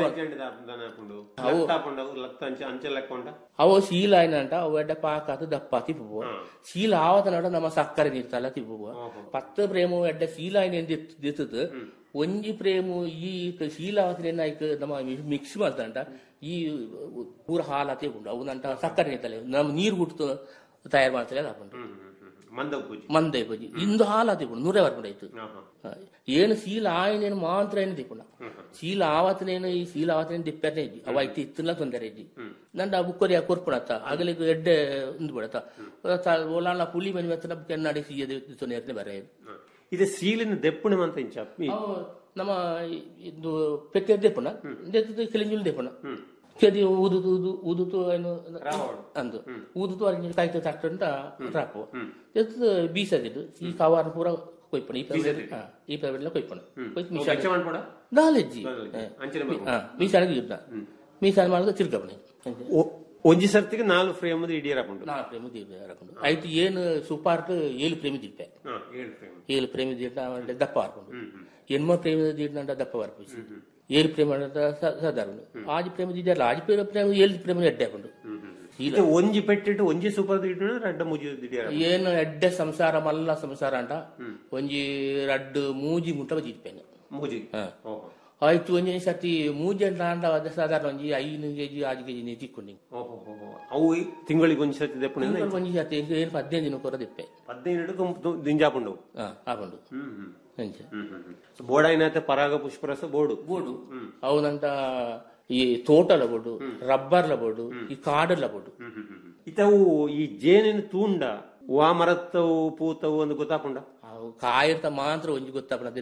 ಅವು ಲತ್ತ ಅಂಚ ಅಂಚೆ ಲೆಕ್ಕೊಂಡ ಅವು ಶೀಲ ಏನಂಟ ಅವು ಎಡ್ಡ ಪಾಕಾತ ದಪ್ಪ ತಿಪ್ಪುವ ಶೀಲ ಆವತನಡ ನಮ್ಮ ಸಕ್ಕರೆ ನೀರ್ತಲ್ಲ ತಿಪ್ಪುವ ಪತ್ತ ಪ್ರೇಮು ಎಡ್ಡ ಶೀಲ ಏನೇನ್ ದಿತ್ತದ ಒಂಜಿ ಪ್ರೇಮು ಈ ಶೀಲ ಆವತನ ಐಕ್ ನಮ್ಮ ಮಿಕ್ಸ್ ಮಾಡ್ತಂಟ ಈ ಪೂರ ಹಾಲ ತಿಳ್ಕೊಂಡು ಅವನಂಟ ಸಕ್ಕರೆ ನೀರ್ತಲ್ಲ ನಮ್ಮ ನೀರು ಗುಟ್ಟು ತಯಾರು ಮಾಡ್ತಾರೆ ಅದು ಹಾಕೊಂಡು ಮಂದ ಪೂಜೆ ಮಂದೆ ಬಜಿ ಇಂದು ಹಾಲ ತಿಳ್ಕೊಂಡು ನೂರೇ ಬರ್ಕೊಂಡಾಯ್ತು ಏನು ಶೀಲ ಆಯ್ನೇನು ಮಾತ್ರ ಏನು ತಿಳ್ಕೊಂಡ ಶೀಲ ಆವತ್ತನೇನು ಈ ಶೀಲ ಆವತ್ತನೇನು ದಿಪ್ಪನೆ ಇದ್ದಿ ಅವ ಐತಿ ಇತ್ತಿಲ್ಲ ತೊಂದರೆ ಇದ್ದಿ ನಂದ ಬುಕ್ಕೊರಿ ಕೊರ್ಪುಣತ್ತ ಆಗಲಿಗೆ ಎಡ್ಡೆ ಒಂದು ಬಿಡತ್ತ ಓಲಾಳ ಪುಲಿ ಮನೆ ಮೆತ್ತನ ಕೆನ್ನಾಡಿ ಸೀಯದೆ ತೊಂದರೆ ಬರ ಇದು ಸೀಲಿನ ದೆಪ್ಪುಣ ಅಂತ ಇಂಚ ಅವು ನಮ್ಮ ಇದು ಪೆಟ್ಟೆ ದೆಪ್ಪಣ ದೆತ್ತದ ಕಿಲಿಂಜುಲ್ ದೆಪ್ಪಣ ಕೆದಿ ಊದುದು ಊದು ಊದುತು ಏನು ಅಂದು ಊದುತು ಅಲ್ಲಿ ಕಾಯ್ತು ತಟ್ಟಂತ ರಾಪು ಎತ್ತು ಬೀಸದಿದ್ದು ಈ ಕವಾರ ಪೂರ ಕೊಯ್ಪಣ ಈ ಪ್ರೈವೇಟ್ ಹಾ, ಈ ಪ್ರೈವೇಟ್ ಕೊಯ್ಪಣ ಕೊಯ್ತು ಅವು ಬೆಚ್ಚ ಮಾಡ್ಕೊಡ? ನಾಲೆಜ್ಜಿ ಅಂಚನೆ ಬರ್ಕೊಂಡು. ಮೀಸಾಣಿಗೆ ಇದ್ದ ಮೀಸಾಣ ಮಾಡಿದ್ರೆ ತಿರ್ಗಬಣೆ ಒಂಜಿ ಸರ್ತಿಗೆ ನಾಲ್ಕು ಫ್ರೇಮ್ ಇಡಿಯರಾಪುಂಡು ನಾ ಪ್ರೇಮ ದೀಪ ಹಾಕೊಂಡು ಆಯ್ತು ಏನು ಸೂಪಾರ್ಟ್ ಏಳು ಪ್ರೇಮಿ ದಿಪ್ಪೆ ಏಳು ಫ್ರೇಮ್ ಏಳು ಪ್ರೇಮಿ ದೀಟ ದಪ್ಪ ಹಾಕೊಂಡು ಎನ್ಮ ಪ್ರೇಮ ದೀಟ ದಪ್ಪ ಬರ್ಪಿಸಿ ಏಳು ಪ್ರೇಮ ಸಾಧಾರಣ ಆಜ್ ಪ್ರೇಮ ದಿದ್ದಲ್ಲ ಆಜ್ ಪ್ರೇಮ ಪ್ರೇಮ ಏಳು ಪ್ರೇಮ ಎಡ್ಡೆ ಹಾಕೊಂಡು ಚೀಲ ಇದು ಒಂಜಿ ಪೆಟ್ಟಿಟ್ಟು ಒಂಜಿ ಸೂಪರ್ ಇಟ್ಟು ರಡ್ಡ ಮುಜಿ ದಿಡಿಯಾರ ಏನು ಎಡ್ಡೆ ಸಂಸಾರ ಮಲ್ಲ ಸಂಸಾರ ಅಂಟ ಒಂಜಿ ರಡ್ಡು ಮೂಜಿ ಮುಟ್ಟ ಬಜಿಪ್ಪೇನೆ ಮೂಜಿ ಆಯ್ತು ಒಂಜಿ ಸತಿ ಮೂಜಿ ಅಂತ ಅಂಡ ಅದ ಸಾಧಾರಣ ಒಂಜಿ ಐದು ಕೆಜಿ ಆರು ಕೆಜಿ ನೀ ತಿಕ್ಕೊಂಡು ಅವು ತಿಂಗಳಿಗೆ ಒಂಜಿ ಸತಿ ದೆಪ್ಪುಣ ಒಂಜಿ ಸತಿ ಏನು ಹದಿನೈದು ದಿನ ಕೊರ ದಿಪ್ಪೆ ಹದಿನೈದು ದಿಂಜಾಪುಂಡು ಹಾ ಆಪುಂಡು ಅಂಚೆ ಬೋಡ ಏನೈತೆ ಪರಾಗ ಪುಷ್ಪರಸ ಬೋಡು ಬೋಡು ಅವನಂತ ಈ ತೋಟಲ ಬೋಡು ರಬ್ಬರ್ಲ ಬೋಡು ಈ ಕಾಡಲ್ಲ ಬೋಡು ಇತವು ಈ ಜೇನಿನ ತೂಂಡ ವಾ ಮರತ್ತವು ಪೂತವು ಒಂದು ಗೊತ್ತಾಪುಂಡ ಅವು ಕಾಯಿರ್ತ ಮಾತ್ರ ಒಂಜಿ ಗೊತ್ತಾಪನ